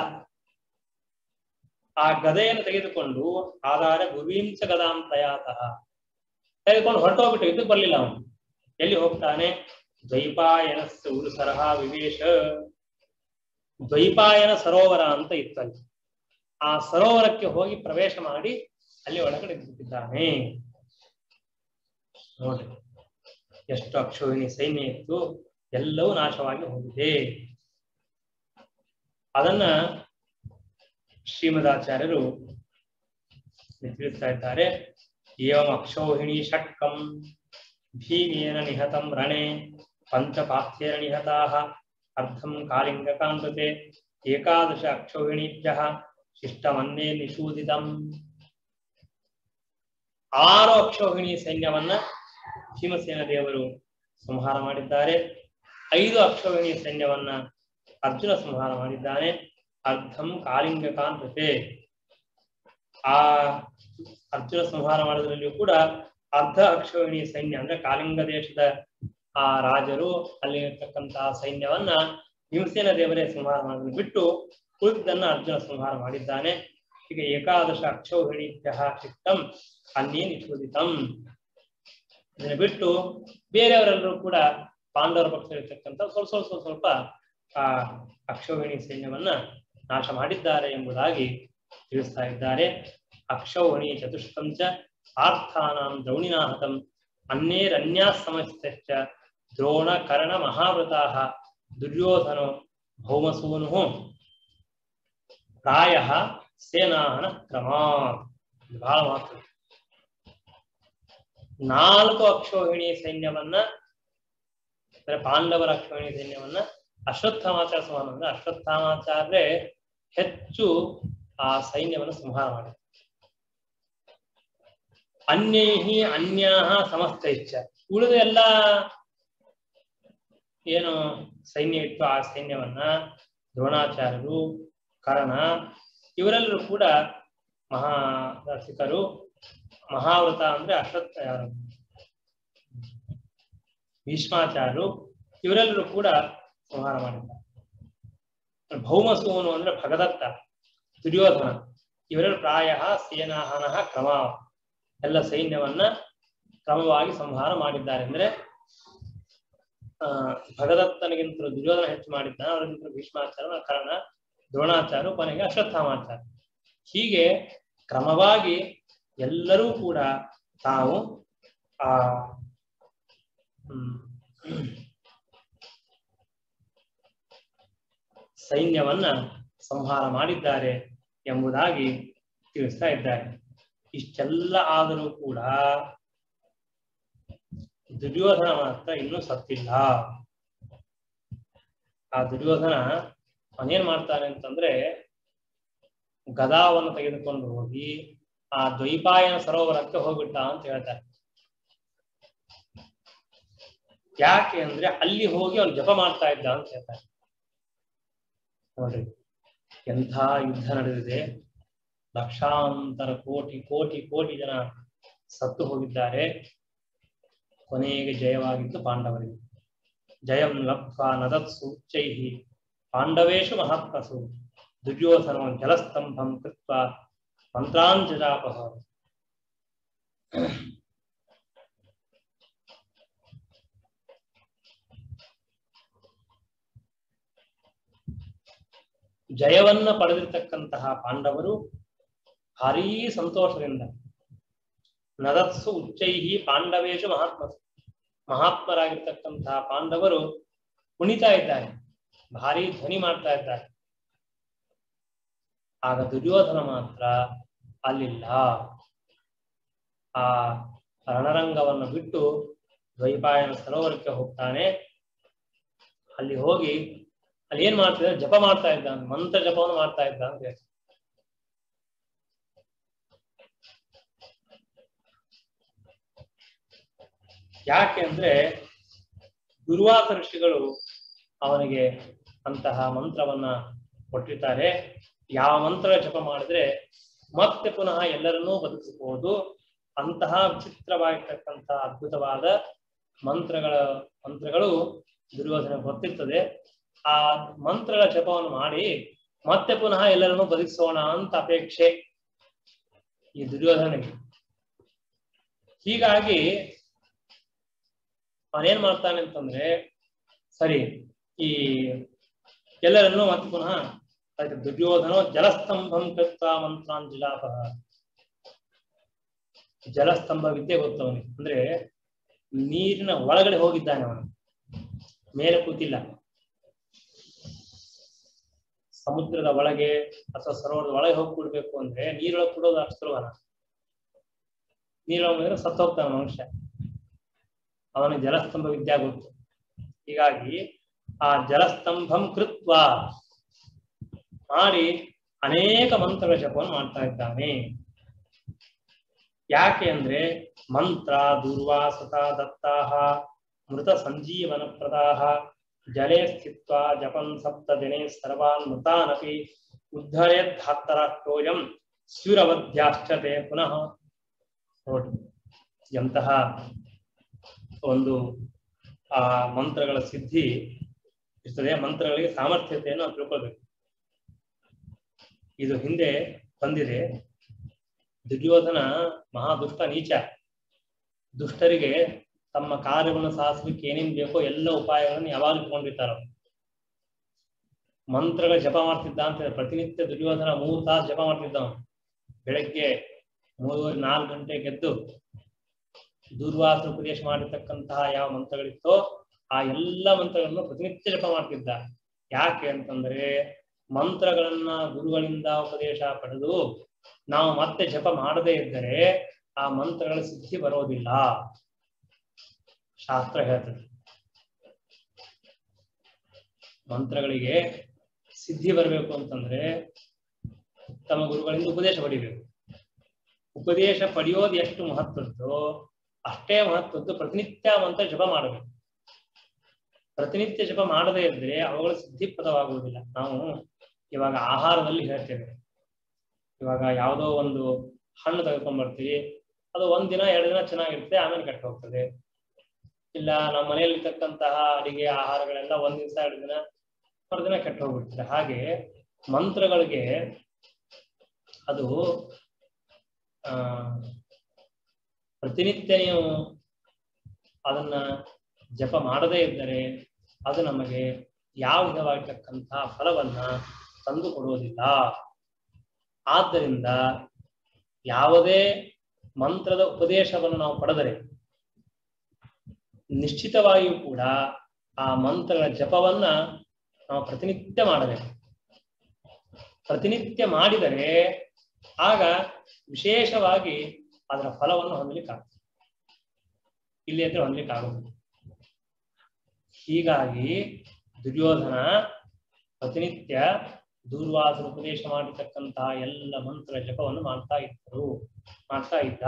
ಆ ಗದೆಯನ್ನು ತೆಗೆದುಕೊಂಡು ಆಧಾರ ಗುರುವಿಂಚ ಗದಾಂ ಪ್ರಯಾತಃ ತೆಗೆದುಕೊಂಡು ಹೊರಟೋಗ್ಬಿಟ್ಟು ಇದಕ್ಕೆ ಬರ್ಲಿಲ್ಲ ಅವನು ಎಲ್ಲಿ ಹೋಗ್ತಾನೆ ದ್ವೈಪಾಯನ ಉರುಸರಹ ವಿವೇಶ ದ್ವೈಪಾಯನ ಸರೋವರ ಅಂತ ಇತ್ತಲ್ಲಿ ಆ ಸರೋವರಕ್ಕೆ ಹೋಗಿ ಪ್ರವೇಶ ಮಾಡಿ ಅಲ್ಲಿ ಒಳಗಡೆ ಬಿಟ್ಟಿದ್ದಾನೆ ನೋಡಿ ಎಷ್ಟು ಅಕ್ಷೋಹಿಣಿ ಸೈನ್ಯ ಇತ್ತು ಎಲ್ಲವೂ ನಾಶವಾಗಿ ಹೋಗಿದೆ ಅದನ್ನ ಶ್ರೀಮದಾಚಾರ್ಯರು ತಿಳಿಸ್ತಾ ಇದ್ದಾರೆ ಏವಂ ಅಕ್ಷೋಹಿಣಿ ಷಟ್ಕಂ ಭೀಮೇನ ನಿಹತಂ ರಣೆ ಪಂಚಪಾಥ್ಯೇನ ನಿಹತಾಃ ಅರ್ಧಂ ಕಾಲಿಂಗಕಾಂತತೆ ಏಕಾದಶ ಅಕ್ಷೋಹಿಣೀಭ್ಯಃ ಶಿಷ್ಟಮನ್ನೇ ನಿಷೂದಿತಂ ಆರು ಅಕ್ಷೋಹಿಣಿ ಸೈನ್ಯವನ್ನ ಭೀಮಸೇನ ದೇವರು ಸಂಹಾರ ಮಾಡಿದ್ದಾರೆ ಐದು ಅಕ್ಷೋಹಿಣಿ ಸೈನ್ಯವನ್ನ ಅರ್ಜುನ ಸಂಹಾರ ಮಾಡಿದ್ದಾನೆ ಅರ್ಧಂ ಕಾಲಿಂಗ ಕಾಂತತೆ ಆ ಅರ್ಜುನ ಸಂಹಾರ ಮಾಡೋದ್ರಲ್ಲಿಯೂ ಕೂಡ ಅರ್ಧ ಅಕ್ಷೋಹಿಣಿ ಸೈನ್ಯ ಅಂದ್ರೆ ಕಾಲಿಂಗ ದೇಶದ ಆ ರಾಜರು ಅಲ್ಲಿ ಇರ್ತಕ್ಕಂತಹ ಸೈನ್ಯವನ್ನ ಭೀಮಸೇನ ದೇವರೇ ಸಂಹಾರ ಮಾಡೋದನ್ನು ಬಿಟ್ಟು ಉಳಿದನ್ನ ಅರ್ಜುನ ಸಂಹಾರ ಮಾಡಿದ್ದಾನೆ ಹೀಗೆ ಏಕಾದಶ ಅಕ್ಷೌಹಿಣಿಭ್ಯ ಚಿತ್ತಂ ಅನ್ನೇ ನಿಷೋದಿತಂ ಇದನ್ನ ಬಿಟ್ಟು ಬೇರೆಯವರೆಲ್ಲರೂ ಕೂಡ ಪಾಂಡವರ ಪಕ್ಷದಲ್ಲಿರ್ತಕ್ಕಂಥ ಸ್ವಲ್ಪ ಸ್ವಲ್ಪ ಸ್ವಲ್ಪ ಸ್ವಲ್ಪ ಆ ಅಕ್ಷೌಹಿಣಿ ಸೈನ್ಯವನ್ನ ನಾಶ ಮಾಡಿದ್ದಾರೆ ಎಂಬುದಾಗಿ ತಿಳಿಸ್ತಾ ಇದ್ದಾರೆ ಅಕ್ಷೌಹಿಣಿ ಚತುಷ್ಕಂಚ ಆರ್ಥಾನಾಂ ದ್ರೌಣಿನಾಹತಂ ಅನ್ಯೇರನ್ಯಾ ಸಮಸ್ತಶ್ಚ ದ್ರೋಣ ಕರ್ಣ ಮಹಾವೃತಾಃ ದುರ್ಯೋಧನೋ ಭೌಮಸೂನು ಪ್ರಾಯ ಸೇನಾಹನ ಕ್ರಮ ಇದು ಬಹಳ ಮಹತ್ವ ನಾಲ್ಕು ಅಕ್ಷೋಹಿಣಿ ಸೈನ್ಯವನ್ನ ಅಂದ್ರೆ ಪಾಂಡವರ ಅಕ್ಷೋಹಿಣಿ ಸೈನ್ಯವನ್ನ ಅಶ್ವತ್ಥಾಮಾಚಾರ ಸಂಹಾರ ಅಂದ್ರೆ ಅಶ್ವತ್ಥಾಮಾಚಾರ್ಯ ಹೆಚ್ಚು ಆ ಸೈನ್ಯವನ್ನು ಸಂಹಾರ ಮಾಡಿ ಅನ್ಯೈಹಿ ಅನ್ಯಾಹ ಸಮಸ್ತೈಶ್ಚ ಉಳಿದ ಎಲ್ಲ ಏನು ಸೈನ್ಯ ಇತ್ತು ಆ ಸೈನ್ಯವನ್ನ ದ್ರೋಣಾಚಾರ್ಯರು ಕರ್ಣ ಇವರೆಲ್ಲರೂ ಕೂಡ ಮಹಾರಥಿಕರು ಮಹಾವೃತ ಅಂದ್ರೆ ಅಶ್ವತ್ಥ ಯಾರು ಭೀಷ್ಮಾಚಾರ್ಯರು ಇವರೆಲ್ಲರೂ ಕೂಡ ಸಂಹಾರ ಮಾಡಿದ್ದಾರೆ ಭೌಮಸೂನು ಅಂದ್ರೆ ಭಗದತ್ತ ದುರ್ಯೋಧನ ಇವರೆಲ್ಲರೂ ಪ್ರಾಯ ಸೇನಾಹನ ಕ್ರಮ ಎಲ್ಲ ಸೈನ್ಯವನ್ನ ಕ್ರಮವಾಗಿ ಸಂಹಾರ ಮಾಡಿದ್ದಾರೆ ಅಂದ್ರೆ ಆ ಭಗದತ್ತನಿಗಿಂತ ದುರ್ಯೋಧನ ಹೆಚ್ಚು ಮಾಡಿದ್ದಾನೆ ಅವರಿಗಿಂತ ಭೀಷ್ಮಾಚಾರ್ಯ ಕರ್ಣ ದ್ರೋಣಾಚಾರ್ಯ ಕೊನೆಗೆ ಅಶ್ವತ್ಥಾಮಾಚಾರ್ಯ ಹೀಗೆ ಕ್ರಮವಾಗಿ ಎಲ್ಲರೂ ಕೂಡ ತಾವು ಆ ಹ್ಮ್, ಸೈನ್ಯವನ್ನ ಸಂಹಾರ ಮಾಡಿದ್ದಾರೆ ಎಂಬುದಾಗಿ ತಿಳಿಸ್ತಾ ಇದ್ದಾರೆ ಇಷ್ಟೆಲ್ಲ ಆದರೂ ಕೂಡ ದುರ್ಯೋಧನ ಮಾತ್ರ ಇನ್ನೂ ಸತ್ತಿಲ್ಲ ಆ ದುರ್ಯೋಧನ ಅವನೇನ್ ಮಾಡ್ತಾನೆ ಅಂತಂದ್ರೆ ಗದಾವನ್ನು ತೆಗೆದುಕೊಂಡು ಹೋಗಿ ಆ ದ್ವೈಪಾಯನ ಸರೋವರಕ್ಕೆ ಹೋಗ್ಬಿಟ್ಟ ಅಂತ ಹೇಳ್ತಾರೆ ಯಾಕೆ ಅಂದ್ರೆ ಅಲ್ಲಿ ಹೋಗಿ ಅವನು ಜಪ ಮಾಡ್ತಾ ಇದ್ದ ಅಂತ ಹೇಳ್ತಾರೆ ನೋಡ್ರಿ ಎಂಥ ಯುದ್ಧ ನಡೆದಿದೆ ಲಕ್ಷಾಂತರ ಕೋಟಿ ಕೋಟಿ ಕೋಟಿ ಜನ ಸತ್ತು ಹೋಗಿದ್ದಾರೆ ಕೊನೆಗೆ ಜಯವಾಗಿದ್ದು ಪಾಂಡವರಿಗೆ ಜಯಂ ಲಬ್ಧ್ವಾ ನದತ್ಸು ಉಚ್ಚೈಹಿ ಪಾಂಡವೇಶು ಮಹಾತ್ಮಸು ದುರ್ಯೋಧನ ಜಲಸ್ತಂಭಂ ಕೃತ್ವ ಮಂತ್ರಾಂಜಲಾಪಹ ಜಯವನ್ನ ಪಡೆದಿರ್ತಕ್ಕಂತಹ ಪಾಂಡವರು ಭಾರೀ ಸಂತೋಷದಿಂದ ನದತ್ಸು ಉಚ್ಚೈಹಿ ಪಾಂಡವೇಶು ಮಹಾತ್ಮಸು ಮಹಾತ್ಮರಾಗಿರ್ತಕ್ಕಂತಹ ಪಾಂಡವರು ಕುಣಿತಾ ಇದ್ದಾರೆ ಭಾರಿ ಧ್ವನಿ ಮಾಡ್ತಾ ಇದ್ದಾರೆ ಆಗ ದುರ್ಯೋಧನ ಮಾತ್ರ ಅಲ್ಲಿಲ್ಲ ಆ ರಣರಂಗವನ್ನು ಬಿಟ್ಟು ದ್ವೈಪಾಯನ ಸರೋವರಕ್ಕೆ ಹೋಗ್ತಾನೆ ಅಲ್ಲಿ ಹೋಗಿ ಅಲ್ಲಿ ಏನ್ ಮಾಡ್ತಿದ್ದಾರೆ ಜಪ ಮಾಡ್ತಾ ಇದ್ದಾನೆ ಮಂತ್ರ ಜಪವನ್ನು ಮಾಡ್ತಾ ಇದ್ದ ಅಂತ ಹೇಳ್ತಾರೆ ಯಾಕೆ ಅಂದ್ರೆ ದುರ್ವಾಸ ಋಷಿಗಳು ಅವನಿಗೆ ಅಂತಹ ಮಂತ್ರವನ್ನ ಕೊಟ್ಟಿರ್ತಾರೆ ಯಾವ ಮಂತ್ರ ಜಪ ಮಾಡಿದ್ರೆ ಮತ್ತೆ ಪುನಃ ಎಲ್ಲರನ್ನೂ ಬದುಕಿಸಬಹುದು ಅಂತಹ ವಿಚಿತ್ರವಾಗಿರ್ತಕ್ಕಂತಹ ಅದ್ಭುತವಾದ ಮಂತ್ರಗಳ ಮಂತ್ರಗಳು ದುರ್ಯೋಧನ ಗೊತ್ತಿರ್ತದೆ ಆ ಮಂತ್ರಗಳ ಜಪವನ್ನು ಮಾಡಿ ಮತ್ತೆ ಪುನಃ ಎಲ್ಲರನ್ನೂ ಬದುಕಿಸೋಣ ಅಂತ ಅಪೇಕ್ಷೆ ಈ ದುರ್ಯೋಧನಿಗೆ ಹೀಗಾಗಿ ಅವನೇನ್ ಮಾಡ್ತಾನೆ ಅಂತಂದ್ರೆ ಸರಿ ಈ ಎಲ್ಲರನ್ನೂ ಮತ್ತೆ ಪುನಃ ಆಯ್ತು ದುರ್ಯೋಧನ ಜಲಸ್ತಂಭಂ ಕೃತ್ವ ಮಂತ್ರಾಂಜಲಾಪಹ ಜಲಸ್ತಂಭ ವಿದ್ಯೆ ಗೊತ್ತು ಅವನಿಗೆ ಅಂದ್ರೆ ನೀರಿನ ಒಳಗಡೆ ಹೋಗಿದ್ದಾನೆ ಅವನು ಮೇಲೆ ಕೂತಿಲ್ಲ ಸಮುದ್ರದ ಒಳಗೆ ಅಥವಾ ಸರೋವರದ ಒಳಗೆ ಹೋಗಿ ಕೂಡ್ಬೇಕು ಅಂದ್ರೆ ನೀರೊಳಗೆ ಕೂಡೋದು ಅಷ್ಟು ಸುಲಭನ ನೀರೊಳಗೆ ಸತ್ತು ಹೋಗ್ತಾನೆ ಮನುಷ್ಯ ಅವನಿಗೆ ಜಲಸ್ತಂಭ ವಿದ್ಯಾ ಗೊತ್ತು ಹೀಗಾಗಿ ಆ ಜಲಸ್ತಂಭಂ ಕೃತ್ವ ಮಾಡಿ ಅನೇಕ ಮಂತ್ರಗಳ ಜಪವನ್ನು ಮಾಡ್ತಾ ಇದ್ದಾನೆ ಯಾಕೆ ಅಂದ್ರೆ ಮಂತ್ರ ದುರ್ವಾಸತ ದತ್ತಾಹ ಮೃತ ಸಂಜೀವನ ಪ್ರದಾಹ ಜಲೆ ಸ್ಥಿತ್ವ ಜಪನ್ ಸಪ್ತ ದಿನೇ ಸರ್ವಾನ್ ಮೃತಾನಪಿ ಉದ್ಧರೇದ್ಧಾತ್ತರಾಕ್ಟೋಯಂ ಸ್ಯುರವಧ್ಯಾಶ್ಚತೆ ಪುನಃ ನೋಡಿ ಎಂತಹ ಒಂದು ಆ ಮಂತ್ರಗಳ ಸಿದ್ಧಿ ಇರ್ತದೆ ಮಂತ್ರಗಳಿಗೆ ಸಾಮರ್ಥ್ಯತೆಯನ್ನು ನಾವು ತಿಳ್ಕೊಳ್ಬೇಕು ಇದು ಹಿಂದೆ ಬಂದಿದೆ ದುರ್ಯೋಧನ ಮಹಾದುಷ್ಟ ನೀಚ ದುಷ್ಟರಿಗೆ ತಮ್ಮ ಕಾರ್ಯವನ್ನು ಸಾಧಿಸಲಿಕ್ಕೆ ಏನೇನ್ ಬೇಕೋ ಎಲ್ಲ ಉಪಾಯಗಳನ್ನು ಯಾವಾಗಲೂ ಇಟ್ಕೊಂಡಿರ್ತಾರ ಅವ್ರು. ಮಂತ್ರಗಳ ಜಪ ಮಾಡ್ತಿದ್ದ ಅಂತ ಪ್ರತಿನಿತ್ಯ ದುರ್ಯೋಧನ ಮೂರು ತಾಸು ಜಪ ಮಾಡ್ತಿದ್ದ ಅವನು ಬೆಳಗ್ಗೆ ಮೂರುವರೆ ನಾಲ್ಕು ಗಂಟೆಗೆ ಎದ್ದು ದೂರ್ವಾಸ ಉಪದೇಶ ಮಾಡಿರ್ತಕ್ಕಂತಹ ಯಾವ ಮಂತ್ರಗಳಿತ್ತೋ ಆ ಎಲ್ಲ ಮಂತ್ರಗಳನ್ನು ಪ್ರತಿನಿತ್ಯ ಜಪ ಮಾಡ್ತಿದ್ದ ಯಾಕೆ ಅಂತಂದ್ರೆ ಮಂತ್ರಗಳನ್ನ ಗುರುಗಳಿಂದ ಉಪದೇಶ ಪಡೆದು ನಾವು ಮತ್ತೆ ಜಪ ಮಾಡದೇ ಇದ್ದರೆ ಆ ಮಂತ್ರಗಳ ಸಿದ್ಧಿ ಬರೋದಿಲ್ಲ ಶಾಸ್ತ್ರ ಹೇಳ್ತದೆ ಮಂತ್ರಗಳಿಗೆ ಸಿದ್ಧಿ ಬರಬೇಕು ಅಂತಂದ್ರೆ ಉತ್ತಮ ಗುರುಗಳಿಂದ ಉಪದೇಶ ಪಡಿಬೇಕು ಉಪದೇಶ ಪಡೆಯೋದು ಎಷ್ಟು ಮಹತ್ವದ್ದೋ ಅಷ್ಟೇ ಮಹತ್ವದ್ದು ಪ್ರತಿನಿತ್ಯ ಮಂತ್ರ ಜಪ ಮಾಡಬೇಕು ಪ್ರತಿನಿತ್ಯ ಜಪ ಮಾಡದೇ ಇದ್ರೆ ಅವುಗಳು ಸಿದ್ಧಿಪ್ರದವಾಗುವುದಿಲ್ಲ ನಾವು ಇವಾಗ ಆಹಾರದಲ್ಲಿ ಹೇಳ್ತೇವೆ ಇವಾಗ ಯಾವುದೋ ಒಂದು ಹಣ್ಣು ತೆಗೆದುಕೊಂಡ್ ಬರ್ತೀವಿ ಅದು ಒಂದ್ ದಿನ ಎರಡು ದಿನ ಚೆನ್ನಾಗಿರುತ್ತೆ ಆಮೇಲೆ ಕೆಟ್ಟ ಹೋಗ್ತದೆ ಇಲ್ಲ ನಮ್ಮ ಮನೆಯಲ್ಲಿರ್ತಕ್ಕಂತಹ ಅಡಿಗೆ ಆಹಾರಗಳೆಲ್ಲ ಒಂದ್ ದಿವಸ ಎರಡು ದಿನ ಮರುದಿನ ಕೆಟ್ಟ ಹೋಗ್ಬಿಡ್ತದೆ ಹಾಗೆ ಮಂತ್ರಗಳಿಗೆ ಅದು ಆ ಪ್ರತಿನಿತ್ಯ ನೀವು ಅದನ್ನ ಜಪ ಮಾಡದೇ ಇದ್ದರೆ ಅದು ನಮಗೆ ಯಾವ ವಿಧವಾಗಿರ್ತಕ್ಕಂತಹ ಫಲವನ್ನ ತಂದು ಕೊಡುವುದಿಲ್ಲ ಆದ್ದರಿಂದ ಯಾವುದೇ ಮಂತ್ರದ ಉಪದೇಶವನ್ನು ನಾವು ಪಡೆದರೆ ನಿಶ್ಚಿತವಾಗಿಯೂ ಕೂಡ ಆ ಮಂತ್ರಗಳ ಜಪವನ್ನ ನಾವು ಪ್ರತಿನಿತ್ಯ ಮಾಡಬೇಕು ಪ್ರತಿನಿತ್ಯ ಮಾಡಿದರೆ ಆಗ ವಿಶೇಷವಾಗಿ ಅದರ ಫಲವನ್ನು ಹೊಂದಲಿಕ್ಕಾಗ್ತದೆ ಇಲ್ಲಿ ಅಂದ್ರೆ ಹೊಂದಲಿಕ್ಕಾಗುವುದು ಹೀಗಾಗಿ ದುರ್ಯೋಧನ ಪ್ರತಿನಿತ್ಯ ದೂರ್ವಾಸನ ಉಪದೇಶ ಮಾಡಿರ್ತಕ್ಕಂತಹ ಎಲ್ಲ ಮಂತ್ರ ಜಪವನ್ನು ಮಾಡ್ತಾ ಇದ್ದರು ಮಾಡ್ತಾ ಇದ್ದ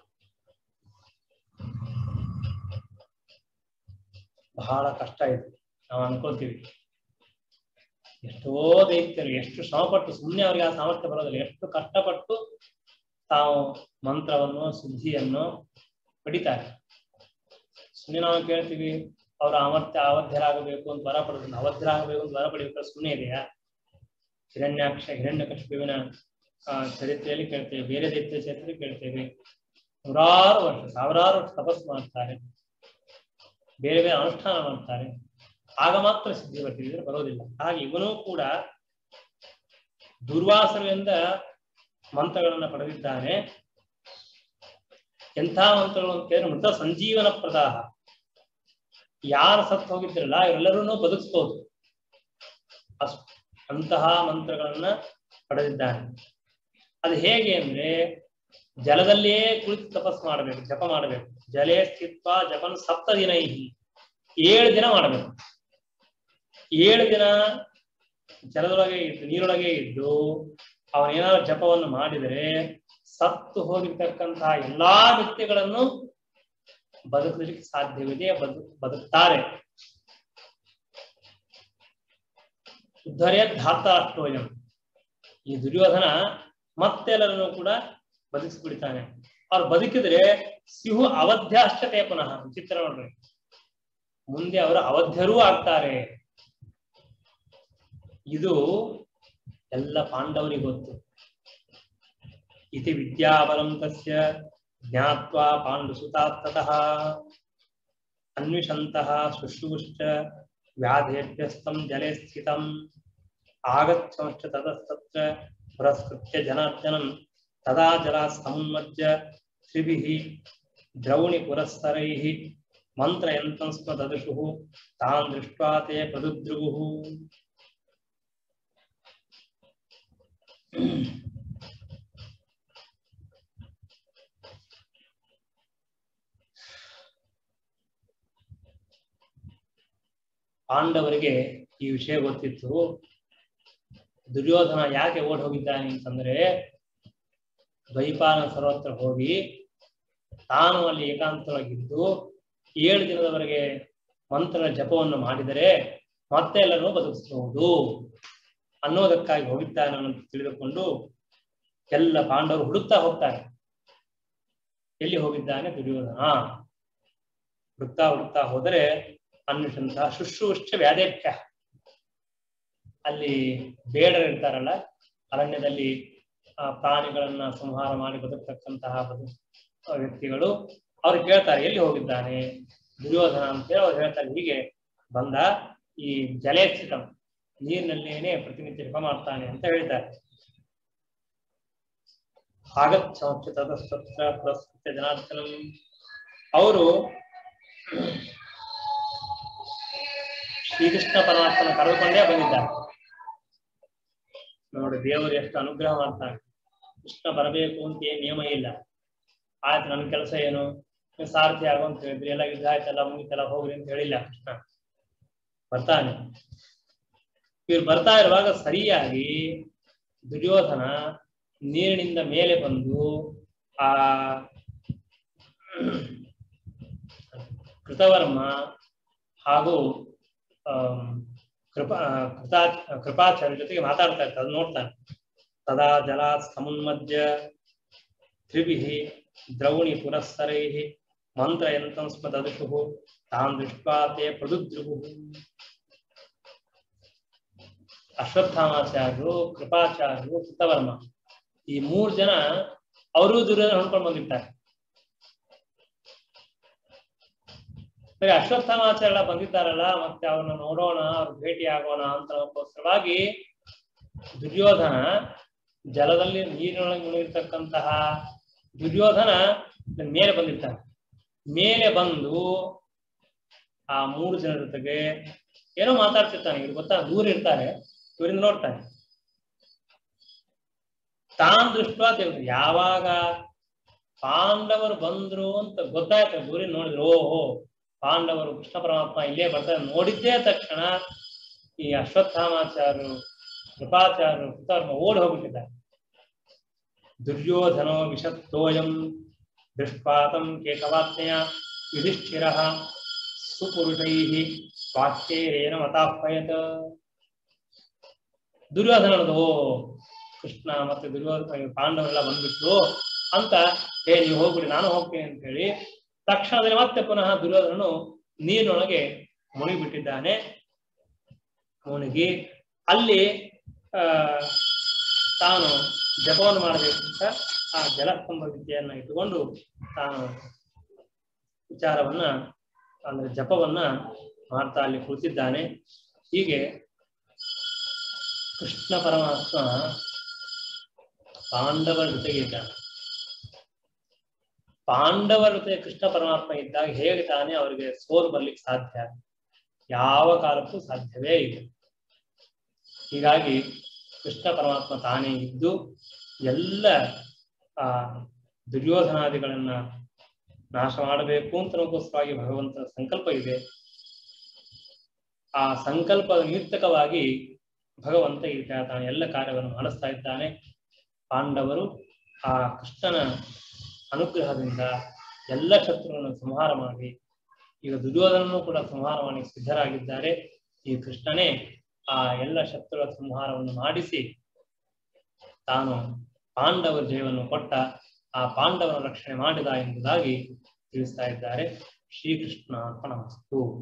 ಬಹಳ ಕಷ್ಟ ಇದೆ ನಾವು ಅನ್ಕೊಳ್ತೀವಿ ಎಷ್ಟೋ ದೈತ್ಯರು ಎಷ್ಟು ಶ್ರಮಪಟ್ಟು ಸುಮ್ಮನೆ ಅವರಿಗೆ ಆ ಸಾಮರ್ಥ್ಯ ಬರೋದಿಲ್ಲ ಎಷ್ಟು ಕಷ್ಟಪಟ್ಟು ತಾವು ಮಂತ್ರವನ್ನು ಸಿದ್ಧಿಯನ್ನು ಪಡಿತಾರೆ ಸುಮ್ಮನೆ ನಾವು ಕೇಳ್ತೀವಿ ಅವರ ಅಮರ್ತ್ಯ ಅವಧ್ಯರಾಗಬೇಕು ಅಂತ ವರ ಪಡೆದು ಅವಧ್ಯರಾಗಬೇಕು ಅಂತ ವರ ಪಡಿಬೇಕಾದ್ರೆ ಸುಮ್ಮನೆ ಇದೆಯಾ ಹಿರಣ್ಯಾಕ್ಷ ಹಿರಣ್ಯಕಶಿಪುವಿನ ಆ ಚರಿತ್ರೆಯಲ್ಲಿ ಕೇಳ್ತೇವೆ ಬೇರೆ ದೈತ್ಯ ಚರಿತ್ರೆ ಕೇಳ್ತೇವೆ ನೂರಾರು ವರ್ಷ ಸಾವಿರಾರು ವರ್ಷ ತಪಸ್ಸು ಮಾಡ್ತಾರೆ ಬೇರೆ ಬೇರೆ ಅನುಷ್ಠಾನ ಮಾಡ್ತಾರೆ ಆಗ ಮಾತ್ರ ಸಿದ್ಧಿ ಬರ್ತಿದ್ರೆ ಬರೋದಿಲ್ಲ ಹಾಗೆ ಇವನು ಕೂಡ ದುರ್ವಾಸನೆಯಿಂದ ಮಂತ್ರಗಳನ್ನ ಪಡೆದಿದ್ದಾನೆ ಎಂಥ ಮಂತ್ರಗಳು ಅಂತ ಹೇಳಿದ್ರೆ ಮೃತ ಸಂಜೀವನ ಪ್ರದಾಹ ಯಾರು ಸತ್ತು ಹೋಗಿದ್ರಲ್ಲ ಇವರೆಲ್ಲರನ್ನೂ ಬದುಕಿಸ್ಬೋದು ಅಷ್ಟು ಅಂತಹ ಮಂತ್ರಗಳನ್ನ ಪಡೆದಿದ್ದಾನೆ ಅದು ಹೇಗೆ ಅಂದ್ರೆ ಜಲದಲ್ಲಿಯೇ ಕುಳಿತು ತಪಸ್ ಮಾಡಬೇಕು ಜಪ ಮಾಡಬೇಕು ಜಲೇ ಸ್ಥಿತ್ವ ಜಪನ್ ಸಪ್ತ ದಿನ ಏಳು ದಿನ ಮಾಡಬೇಕು ಏಳು ದಿನ ಜಲದೊಳಗೆ ಇದ್ದು ನೀರೊಳಗೆ ಇದ್ದು ಅವನೇನಾದ್ರು ಜಪವನ್ನು ಮಾಡಿದರೆ ಸತ್ತು ಹೋಗಿರ್ತಕ್ಕಂತಹ ಎಲ್ಲಾ ವ್ಯಕ್ತಿಗಳನ್ನು ಬದುಕಲಿಕ್ಕೆ ಸಾಧ್ಯವಿದೆ ಬದು ಬದುಕ್ತಾರೆ ಉದ್ಧರೇ ಧಾತ ಅಷ್ಟೋಯಂ ಈ ದುರ್ಯೋಧನ ಮತ್ತೆಲ್ಲರನ್ನು ಕೂಡ ಬದುಕಿಸ್ಬಿಡ್ತಾನೆ ಅವ್ರು ಬದುಕಿದ್ರೆ ಸಿಹು ಅವಧ್ಯಾಶ್ಚತೆ ಪುನಃ ವಿಚಿತ್ರ ನೋಡ್ರಿ ಮುಂದೆ ಅವರು ಅವಧ್ಯರೂ ಆಗ್ತಾರೆ ಇದು ಎಲ್ಲ ಪಾಂಡವರಿಗೆ ಗೊತ್ತು ಇತಿ ವಿದ್ಯಾಬಲಂ ತಸ್ಯ ಜ್ಞಾತ್ವಾ ಪಾಂಡುಸುತಾತ್ತತಃ ಅನ್ವಿಷಂತಹ ಶುಶ್ರೂಶ್ಚ ವ್ಯಾಧೇಭ್ಯಸ್ತಂ ಜಲೆ ಸ್ಥಿತಂ ಆಗಚ್ಚಂಶ್ಚ ತತಸ್ತತ್ರ ಪುರಸ್ಕೃತ್ಯ ಜನಾರ್ದನಂ ತದಾ ಜಲ ಸಮುನ್ಮಜ್ಯ ತ್ರಿಭಿಃ ದ್ರೌಣಿ ಪುರಸ್ತರೈಃ ಮಂತ್ರಯಂತಂ ಸ್ಮ ದದೃಶುಃ ತಾನ್ ದೃಷ್ಟ್ವಾ ತೇ ಪ್ರದುದ್ರುಗುಃ ಪಾಂಡವರಿಗೆ ಈ ವಿಷಯ ಗೊತ್ತಿತ್ತು ದುರ್ಯೋಧನ ಯಾಕೆ ಓಡ್ ಹೋಗಿದ್ದಾನೆ ಅಂತಂದ್ರೆ ದ್ವೈಪಾನ ಸರ್ವತ್ರ ಹೋಗಿ ತಾನು ಅಲ್ಲಿ ಏಕಾಂತವಾಗಿದ್ದು ಏಳು ದಿನದವರೆಗೆ ಮಂತ್ರ ಜಪವನ್ನು ಮಾಡಿದರೆ ಮತ್ತೆ ಎಲ್ಲರೂ ಬದುಕಿಸಬಹುದು ಅನ್ನೋದಕ್ಕಾಗಿ ಹೋಗಿದ್ದಾನೆ ಅಂತ ತಿಳಿದುಕೊಂಡು ಎಲ್ಲ ಪಾಂಡವರು ಹುಡುಕ್ತಾ ಹೋಗ್ತಾರೆ ಎಲ್ಲಿ ಹೋಗಿದ್ದಾನೆ ದುರ್ಯೋಧನ ಹುಡುಕ್ತಾ ಹುಡುಕ್ತಾ ಹೋದರೆ ಅನ್ವಿಷಂತಹ ಶುಶ್ರೂಷ್ಠ ವ್ಯಾಧೇಭ್ಯ ಅಲ್ಲಿ ಬೇಡರು ಇರ್ತಾರಲ್ಲ ಅರಣ್ಯದಲ್ಲಿ ಆ ಪ್ರಾಣಿಗಳನ್ನ ಸಂಹಾರ ಮಾಡಿ ಬದುಕ್ತಕ್ಕಂತಹ ಬದು ವ್ಯಕ್ತಿಗಳು ಅವ್ರು ಕೇಳ್ತಾರೆ ಎಲ್ಲಿ ಹೋಗಿದ್ದಾನೆ ದುರ್ಯೋಧನ ಅಂತ ಹೇಳಿ ಅವ್ರು ಹೇಳ್ತಾರೆ ಹೀಗೆ ಬಂದ ಈ ಜಲೇ ಸ್ಥಿತಂ ನೀರಿನಲ್ಲೇನೆ ಪ್ರತಿನಿತ್ಯ ಜಪ ಮಾಡ್ತಾನೆ ಅಂತ ಹೇಳ್ತಾರೆ ಆಗಚ್ಚ ತತಸ್ತತ್ರ ಪುರಸ್ಕೃತ್ಯ ಜನಾರ್ದನಂ ಅವರು ಶ್ರೀಕೃಷ್ಣ ಪರಮಾತ್ಮನ ಕರೆದುಕೊಂಡೇ ಬಂದಿದ್ದಾರೆ ನೋಡಿ ದೇವರು ಎಷ್ಟು ಅನುಗ್ರಹ ಮಾಡ್ತಾರೆ ಕೃಷ್ಣ ಬರಬೇಕು ಅಂತ ಏನ್ ನಿಯಮ ಇಲ್ಲ ಆಯ್ತು ನನ್ನ ಕೆಲಸ ಏನು ನೀವು ಸಾರಥಿ ಆಗು ಅಂತ ಹೇಳಿದ್ರಿ ಎಲ್ಲ ಯುದ್ಧ ಆಯ್ತಲ್ಲ ಮುಗಿತಲ್ಲ ಹೋಗ್ರಿ ಅಂತ ಹೇಳಿಲ್ಲ ಕೃಷ್ಣ ಬರ್ತಾನೆ ಇವ್ರು ಬರ್ತಾ ಇರುವಾಗ ಸರಿಯಾಗಿ ದುರ್ಯೋಧನ ನೀರಿನಿಂದ ಮೇಲೆ ಬಂದು ಆ ಕೃತವರ್ಮ ಹಾಗೂ ಆಮ್, ಕೃಪಾ ಕೃತಾ ಕೃಪಾಚಾರ್ಯ ಜೊತೆಗೆ ಮಾತಾಡ್ತಾ ಇರ್ತಾರೆ ಅದು ನೋಡ್ತಾನೆ ತದಾ ಜಲ ಸಮುನ್ಮಧ್ಯ ತ್ರಿಭಿಃ ದ್ರೌಣಿ ಪುರಸ್ಸರೈಃ ಮಂತ್ರಯಂತಂ ಸ್ಮ ದದುಷುಃ ತಾನ್ ದೃಷ್ಟ್ವಾ ತೇ ಪ್ರದುದ್ರುವುಃ ಅಶ್ವತ್ಥಾಮಾಚಾರ್ಯರು ಕೃಪಾಚಾರ್ಯರು ಕೃತವರ್ಮ ಈ ಮೂರು ಜನ ಅವರು ದುರ್ಯೋಧನ ಹೊಂದ್ಕೊಂಡು ಬಂದಿರ್ತಾರೆ ಸರಿ ಅಶ್ವತ್ಥಾಮಾಚಾರ್ಯ ಬಂದಿದ್ದಾರಲ್ಲ ಮತ್ತೆ ಅವ್ರನ್ನ ನೋಡೋಣ ಅವ್ರ ಭೇಟಿ ಆಗೋಣ ಅಂತ ಅನ್ನೋಕ್ಕೋಸ್ಕರವಾಗಿ ದುರ್ಯೋಧನ ಜಲದಲ್ಲಿ ನೀರಿನೊಳಗೆ ಮುಳುಗಿರ್ತಕ್ಕಂತಹ ದುರ್ಯೋಧನ ಮೇಲೆ ಬಂದಿರ್ತಾನೆ ಮೇಲೆ ಬಂದು ಆ ಮೂರು ಜನರ ಜೊತೆಗೆ ಏನೋ ಮಾತಾಡ್ತಿರ್ತಾನೆ ಇವ್ರು ಗೊತ್ತಾ ದೂರ ಇರ್ತಾರೆ ಇವರಿಂದ ನೋಡ್ತಾನೆ ತಾನ್ ದೃಷ್ಟ ಯಾವಾಗ ಪಾಂಡವರು ಬಂದ್ರು ಅಂತ ಗೊತ್ತಾಯ್ತು ದೂರಿಂದ ನೋಡಿದ್ರು ಓಹೋ ಪಾಂಡವರು ಕೃಷ್ಣ ಪರಮಾತ್ಮ ಇಲ್ಲೇ ಬರ್ತಾರೆ ನೋಡಿದ್ದೇ ತಕ್ಷಣ ಈ ಅಶ್ವತ್ಥಾಮಾಚಾರ್ಯರು ಕೃಪಾಚಾರ್ಯರು ಕೃತವರ್ಮ ಓಡಿ ಹೋಗ್ಬಿಟ್ಟಿದ್ದಾರೆ ದುರ್ಯೋಧನೋ ವಿಷತ್ತೋಯಂ ದೃಷ್ಪಾತಂ ಕೇಶವಾತ್ಮೆಯ ಯುಧಿಷ್ಠಿರ ಸುಪುರುಷೈ ವಾಕ್ಯೇರೇನ ಮತಾಪಯತ ದುರ್ಯೋಧನ ಓ ಕೃಷ್ಣ ಮತ್ತೆ ದುರ್ಯೋಧನ ಪಾಂಡವರೆಲ್ಲ ಬಂದ್ಬಿಟ್ರು ಅಂತ ಹೇ ನೀವು ಹೋಗ್ಬಿಡಿ ನಾನು ಹೋಗ್ತೀನಿ ಅಂತ ಹೇಳಿ ತಕ್ಷಣದಲ್ಲಿ ಮತ್ತೆ ಪುನಃ ದುರ್ಯೋಧನನು ನೀರಿನೊಳಗೆ ಮುಳುಗಿಬಿಟ್ಟಿದ್ದಾನೆ ಮುಳುಗಿ ಅಲ್ಲಿ ಆ ತಾನು ಜಪವನ್ನು ಮಾಡಬೇಕು ಅಂತ ಆ ಜಲಸ್ತಂಭ ವಿದ್ಯೆಯನ್ನ ಇಟ್ಟುಕೊಂಡು ತಾನು ವಿಚಾರವನ್ನ ಅಂದ್ರೆ ಜಪವನ್ನ ಮಾಡ್ತಾ ಅಲ್ಲಿ ಕುಳಿತಿದ್ದಾನೆ ಹೀಗೆ ಕೃಷ್ಣ ಪರಮಾತ್ಮ ಪಾಂಡವರ ಜೊತೆಗೆ ಇದ್ದಾನೆ ಪಾಂಡವರ ಜೊತೆ ಕೃಷ್ಣ ಪರಮಾತ್ಮ ಇದ್ದಾಗ ಹೇಗೆ ತಾನೇ ಅವರಿಗೆ ಸೋಲು ಬರ್ಲಿಕ್ಕೆ ಸಾಧ್ಯ ಯಾವ ಕಾಲಕ್ಕೂ ಸಾಧ್ಯವೇ ಇಲ್ಲ ಹೀಗಾಗಿ ಕೃಷ್ಣ ಪರಮಾತ್ಮ ತಾನೇ ಇದ್ದು ಎಲ್ಲ ಆ ದುರ್ಯೋಧನಾದಿಗಳನ್ನ ನಾಶ ಮಾಡಬೇಕು ಅಂತ ನಮಗೋಸ್ಕರವಾಗಿ ಭಗವಂತನ ಸಂಕಲ್ಪ ಇದೆ ಆ ಸಂಕಲ್ಪದ ನಿಮಿತ್ತಕವಾಗಿ ಭಗವಂತ ಈ ತರ ತಾನು ಎಲ್ಲ ಕಾರ್ಯವನ್ನು ಮಾಡಿಸ್ತಾ ಇದ್ದಾನೆ ಪಾಂಡವರು ಆ ಕೃಷ್ಣನ ಅನುಗ್ರಹದಿಂದ ಎಲ್ಲ ಶತ್ರುಗಳನ್ನು ಸಂಹಾರ ಮಾಡಿ ಈಗ ದುರ್ಯೋಧನನ್ನು ಕೂಡ ಸಂಹಾರ ಮಾಡಿ ಸಿದ್ಧರಾಗಿದ್ದಾರೆ ಈ ಕೃಷ್ಣನೇ ಆ ಎಲ್ಲ ಶತ್ರುಗಳ ಸಂಹಾರವನ್ನು ಮಾಡಿಸಿ ತಾನು ಪಾಂಡವರ ಜಯವನ್ನು ಕೊಟ್ಟ ಆ ಪಾಂಡವರ ರಕ್ಷಣೆ ಮಾಡಿದ ಎಂಬುದಾಗಿ ತಿಳಿಸ್ತಾ ಇದ್ದಾರೆ ಶ್ರೀಕೃಷ್ಣ ಅರ್ಪಣಮಸ್ತು